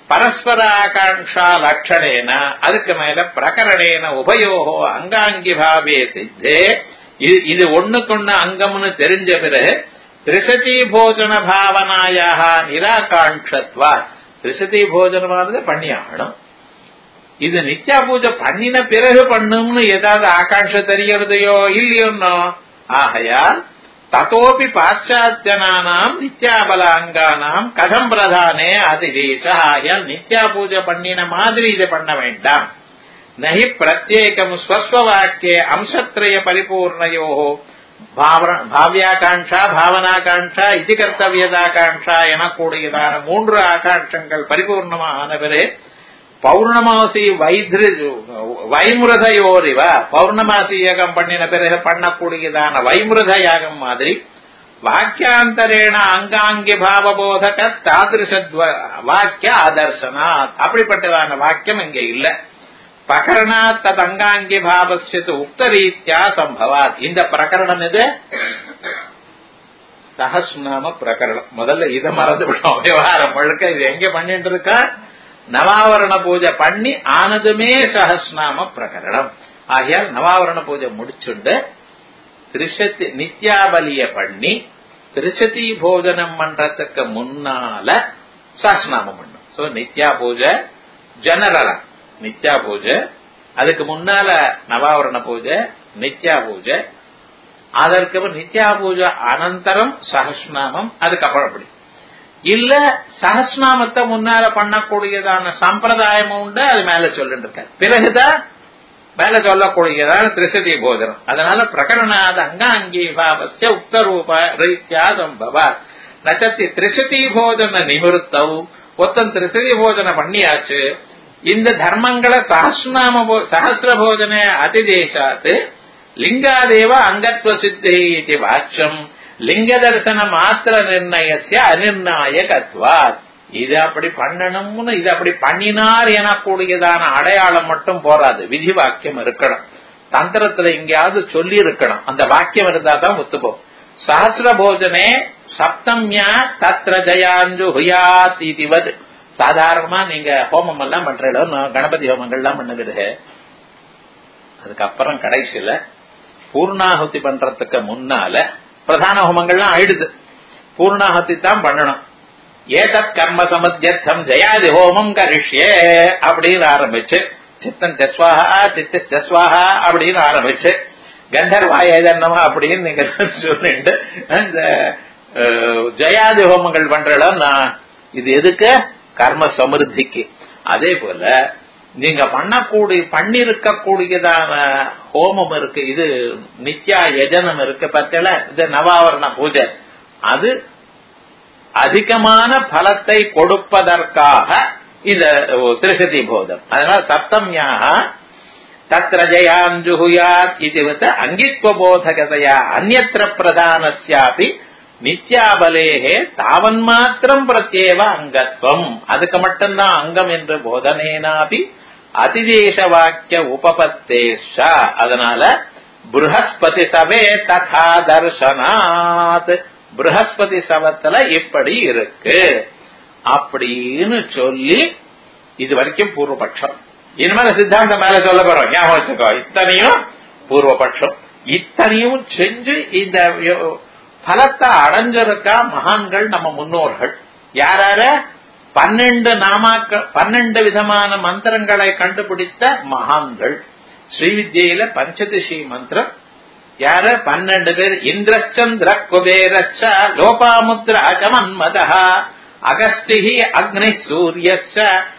Speaker 1: பரஸ்பராகாங்ஷா லட்சணேன அதுக்கு மேல பிரகரணேன உபயோகோ அங்காங்கி பாவே சித்தே இது- இது ஒண்ணுக்கொண்ணு அங்கம்னு தெரிஞ்ச பிறகு திரிசதி போஜன பாவனாயாக நிராகாங்ஷத்வா திரிசதி போஜனமானது பண்ணி ஆகணும் இது நித்யா பூஜை பண்ணின பிறகு பண்ணும்னு ஏதாவது ஆகாங்ஷ தெரியறதையோ இல்லையோன்னோ ஆகையால் தத்தோபி பாశ్చాత్యனானாம் நித்யாபல அங்கானாம் கதம் பிரதானே அதிதேச ஆகையால் நித்யா பூஜை பண்ணின மாதிரி இதை பண்ண வேண்டாம் நகி பிரத்யேகம் ஸ்வஸ்வவாக்கிய அம்சத்ரய பரிபூர்ணயோ பாவ்யாகாங்ஷா பாவனாகாங்ஷா இது கர்த்தவியதாகாங்ஷா எனக்கூடியதான மூன்று ஆகாங்ஷங்கள் பரிபூர்ணமான பிறகு பௌர்ணமாசி வைத்ரு வைமிருத யோரிவ பௌர்ணமாசி யாகம் பண்ணின பிறகு பண்ணக்கூடியதான வைமிருத யாகம் மாதிரி வாக்கியாந்தரேண அங்காங்கி பாவபோதக தாதிருஷத்வ வாக்கிய ஆதர்சனாத் அப்படிப்பட்டதான வாக்கியம் இங்க இல்ல பிரகரணாத் தத் அங்காங்கி பாவசியத்து உக்தரீத்யா சம்பவாத் இந்த பிரகரணம் இது சஹஸ்நாம பிரகரணம் முதல்ல இதை மறந்து விட்டோம் விவகாரம் முழுக்க இது எங்க பண்ணிட்டு இருக்கா நவாவரண பூஜை பண்ணி ஆனதுமே சஹஸ்நாம பிரகரணம் ஆகையால் நவாவரண பூஜை முடிச்சுண்டு திரிசதி நித்யாபலிய பண்ணி திரிசதி போஜனம் பண்றதுக்கு முன்னால சஹஸ்நாமம் பண்ணும் சோ நித்யா பூஜை ஜெனரலா நித்யா பூஜை அதுக்கு முன்னால நவாவரண பூஜை நித்யா பூஜை அதற்கு நித்யா பூஜை அனந்தரம் சஹஸ்நாமம் அதுக்கப்புறம் அப்படி இல்ல சஹஸ்நாமத்தை முன்னால பண்ணக்கூடியதான சம்பிரதாயமும் உண்டு அது மேல சொல்லிட்டு இருக்க பிறகுதான் மேல சொல்லக்கூடியதான திரிசதி போஜனம் அதனால பிரகரணாத அங்காங்கி பாவசிய உக்தரூப ரீத்யா சம்பவ நச்சத்தி திரிசதி போஜன நிமிருத்தவு ஒத்தன் திரிசதி போஜன பண்ணியாச்சு இந்த தர்மங்களை சஹஸ்நாம போ- சஹஸ்ர போஜன அதிதேசாத் லிங்காதேவ அங்கத்வ சித்தி இது வாச்சம் லிங்க தரிசன மாத்திர நிர்ணயசிய அனிர்ணாயகத்வாத் இது அப்படி பண்ணணும்னு இது அப்படி பண்ணினார் எனக்கூடியதான அடையாளம் மட்டும் போராது விதி வாக்கியம் இருக்கணும் தந்திரத்துல எங்கேயாவது சொல்லி இருக்கணும் அந்த வாக்கியம் இருந்தா தான் ஒத்துப்போம் சஹசிர போஜனே சப்தம்யா தத்ர ஜயாஞ்சு ஹுயாத் இதுவது சாதாரணமா நீங்க ஹோமம் எல்லாம் பண்றீங்க கணபதி ஹோமங்கள் எல்லாம் பண்ணுகிறது அதுக்கப்புறம் கடைசியில பூர்ணாகுதி பண்றதுக்கு முன்னால பிரதான ஹோமங்கள்லாம் ஆயிடுது பூர்ணாகுதி தான் பண்ணணும் ஏதத் கர்ம சமத்தியர்த்தம் ஜெயாதி ஹோமம் கரிஷ்யே அப்படின்னு ஆரம்பிச்சு சித்தம் ஜஸ்வாஹா சித்த ஜஸ்வாஹா அப்படின்னு ஆரம்பிச்சு கந்தர்வா ஏதன்னமா அப்படின்னு நீங்க சொல்லிட்டு அந்த அஹ், ஜெயாதி ஹோமங்கள் பண்றோம் நான் இது எதுக்கு கர்ம சமிருத்திக்கு அதே போல நீங்க பண்ணக்கூடிய பண்ணிருக்கக்கூடியதான ஹோமம் இருக்கு இது நித்யா யஜனம் இருக்கு பத்தில இது நவாவரண பூஜை அது அதிகமான பலத்தை கொடுப்பதற்காக இந்த திருசதி போதம் அதனால சப்தம்யாக தத்ர ஜயாஞ்சுகுயாத் இதுவத் அங்கித்வபோதகதையா அந்நத்திர பிரதானஸ்யாபி நித்யாபலேகே தாவன் மாத்திரம் பிரத்யேவ அங்கத்வம் அதுக்கு மட்டும்தான் அங்கம் என்று போதனேனாபி அதிதேச வாக்கிய உபபத்தேஷ அதனால ப்ரஹஸ்பதி சவே ததா தர்சனாத் ப்ரஹஸ்பதி சவத்துல இப்படி இருக்கு அப்படின்னு சொல்லி இது வரைக்கும் பூர்வபட்சம் இனிமேல் சித்தாந்தம் மேல சொல்ல போறோம் ஞாபகம் வச்சுக்கோ இத்தனையும் பூர்வபட்சம் இத்தனையும் செஞ்சு இந்த யோ- பலத்தை அடைஞ்சிருக்கா மகான்கள் நம்ம முன்னோர்கள் யாரார பன்னெண்டு நாமாக்கள் பன்னெண்டு விதமான மந்திரங்களை கண்டுபிடித்த மகான்கள் ஸ்ரீவித்யில பஞ்சதிஷி மந்திரம் யாரு பன்னெண்டு பேர் இந்திரச்சந்திர குபேரச்ச லோபாமுத்ர அஜமன்மதா அகஸ்டிஹி அக்னி சூரியச்ச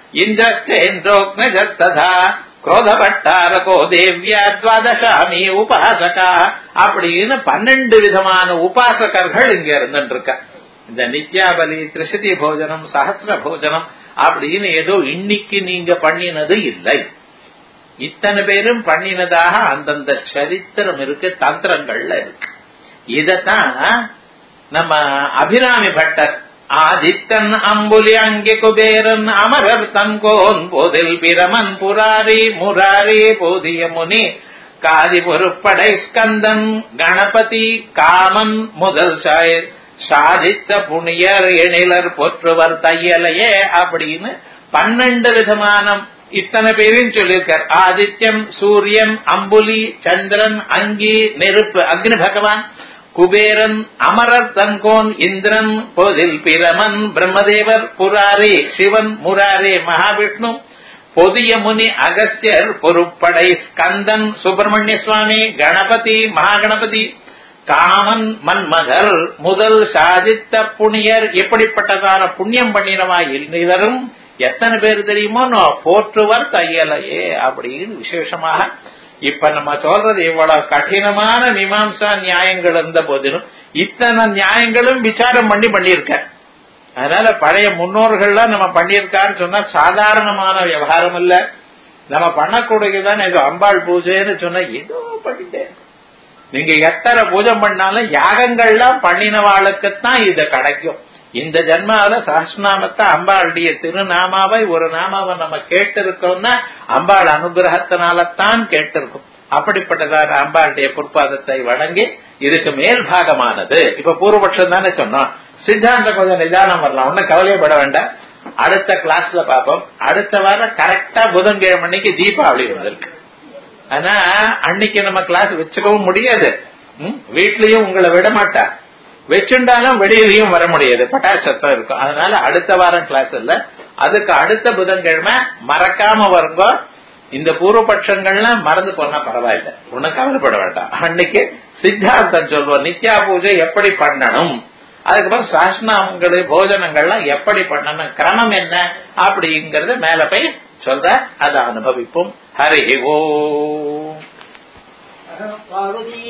Speaker 1: இந்திரஸ்தேந்திரோக்னஜத்ததா குரோதபட்டாரகோ தேவ்யா துவாதசாமி உபாசகா அப்படின்னு பன்னெண்டு விதமான உபாசகர்கள் இங்க இருந்துட்டு இருக்க இந்த நித்யாபலி திரிசதி போஜனம் சஹசிர போஜனம் அப்படின்னு ஏதோ இன்னைக்கு நீங்க பண்ணினது இல்லை இத்தனை பேரும் பண்ணினதாக அந்தந்த சரித்திரம் இருக்கு தந்திரங்கள்ல இருக்கு இதத்தான் நம்ம அபிராமி பட்டர் ஆதித்தன் அம்புலி அங்கே குபேரன் அமரர் தன்கோன் போதில் பிரமன் புராரி முராரி போதிய முனி காதி பொறுப்படை ஸ்கந்தன் கணபதி காமன் முதல் சாயர் சாதித்த புனியர் எழிலர் போற்றுவர் தையலையே அப்படின்னு பன்னெண்டு விதமான இத்தனை பேரையும் சொல்லியிருக்கார் ஆதித்யம் சூரியன் அம்புலி சந்திரன் அங்கி நெருப்பு அக்னி பகவான் குபேரன் அமரர் தன்கோன் இந்திரன் போதில் பிரமன் பிரம்மதேவர் புராரி சிவன் முராரே மகாவிஷ்ணு பொதிய முனி அகஸ்தியர் பொறுப்படை ஸ்கந்தன் சுப்பிரமணிய சுவாமி கணபதி மகாகணபதி காமன் மன்மகர் முதல் சாதித்த புண்ணியர் எப்படிப்பட்டதான புண்ணியம் பண்ணினவா இவரும் எத்தனை பேர் தெரியுமோ நான் போற்றுவர் தையலையே அப்படின்னு விசேஷமாக இப்ப நம்ம சொல்றது இவ்வளவு கடினமான மீமாம்சா நியாயங்கள் இருந்த போதிலும் இத்தனை நியாயங்களும் விசாரம் பண்ணி பண்ணியிருக்க அதனால பழைய முன்னோர்கள்லாம் நம்ம பண்ணியிருக்கான்னு சொன்னா சாதாரணமான விவகாரம் இல்ல நம்ம பண்ணக்கூடியதான் ஏதோ அம்பாள் பூஜைன்னு சொன்னா ஏதோ பண்ணிட்டேன் நீங்க எத்தனை பூஜை பண்ணாலும் யாகங்கள்லாம் பண்ணினவாளுக்குத்தான் இது கிடைக்கும் இந்த ஜென்மாவில சஹஸ்நாமத்தை அம்பாளுடைய திருநாமாவை ஒரு நாமாவை நம்ம கேட்டிருக்கோம்னா அம்பாள் அனுகிரகத்தினாலத்தான் கேட்டிருக்கும் அப்படிப்பட்டதான அம்பாளுடைய பொற்பாதத்தை வணங்கி இதுக்கு மேல் பாகமானது இப்ப பூர்வபட்சம் தானே சொன்னோம் சித்தாந்த கொஞ்சம் நிதானம் வரலாம் ஒன்னும் கவலையப்பட வேண்டாம் அடுத்த கிளாஸ்ல பார்ப்போம் அடுத்த வாரம் கரெக்டா புதன்கிழமை அன்னைக்கு தீபாவளி வந்திருக்கு ஆனா அன்னைக்கு நம்ம கிளாஸ் வச்சுக்கவும் முடியாது ம், வீட்லயும் உங்களை விட மாட்டா வச்சுட்டாலும் வெளியிலயும் வர முடியாது பட்டாசு சத்தம் இருக்கும் அதனால அடுத்த வாரம் கிளாஸ் இல்ல அதுக்கு அடுத்த புதன்கிழமை மறக்காம வருங்க இந்த பூர்வபட்சங்கள்லாம் மறந்து போனா பரவாயில்ல ஒன்னும் கவலைப்பட வேண்டாம் அன்னைக்கு சித்தாந்தம் சொல்வோம் நித்யா பூஜை எப்படி பண்ணணும் அதுக்கப்புறம் சாஸ்னாமங்கள் போஜனங்கள்லாம் எப்படி பண்ணணும் கிரமம் என்ன அப்படிங்கறது மேல போய் சொல்ற அதை அனுபவிப்போம் ஹரி ஓ
Speaker 2: பார்வதி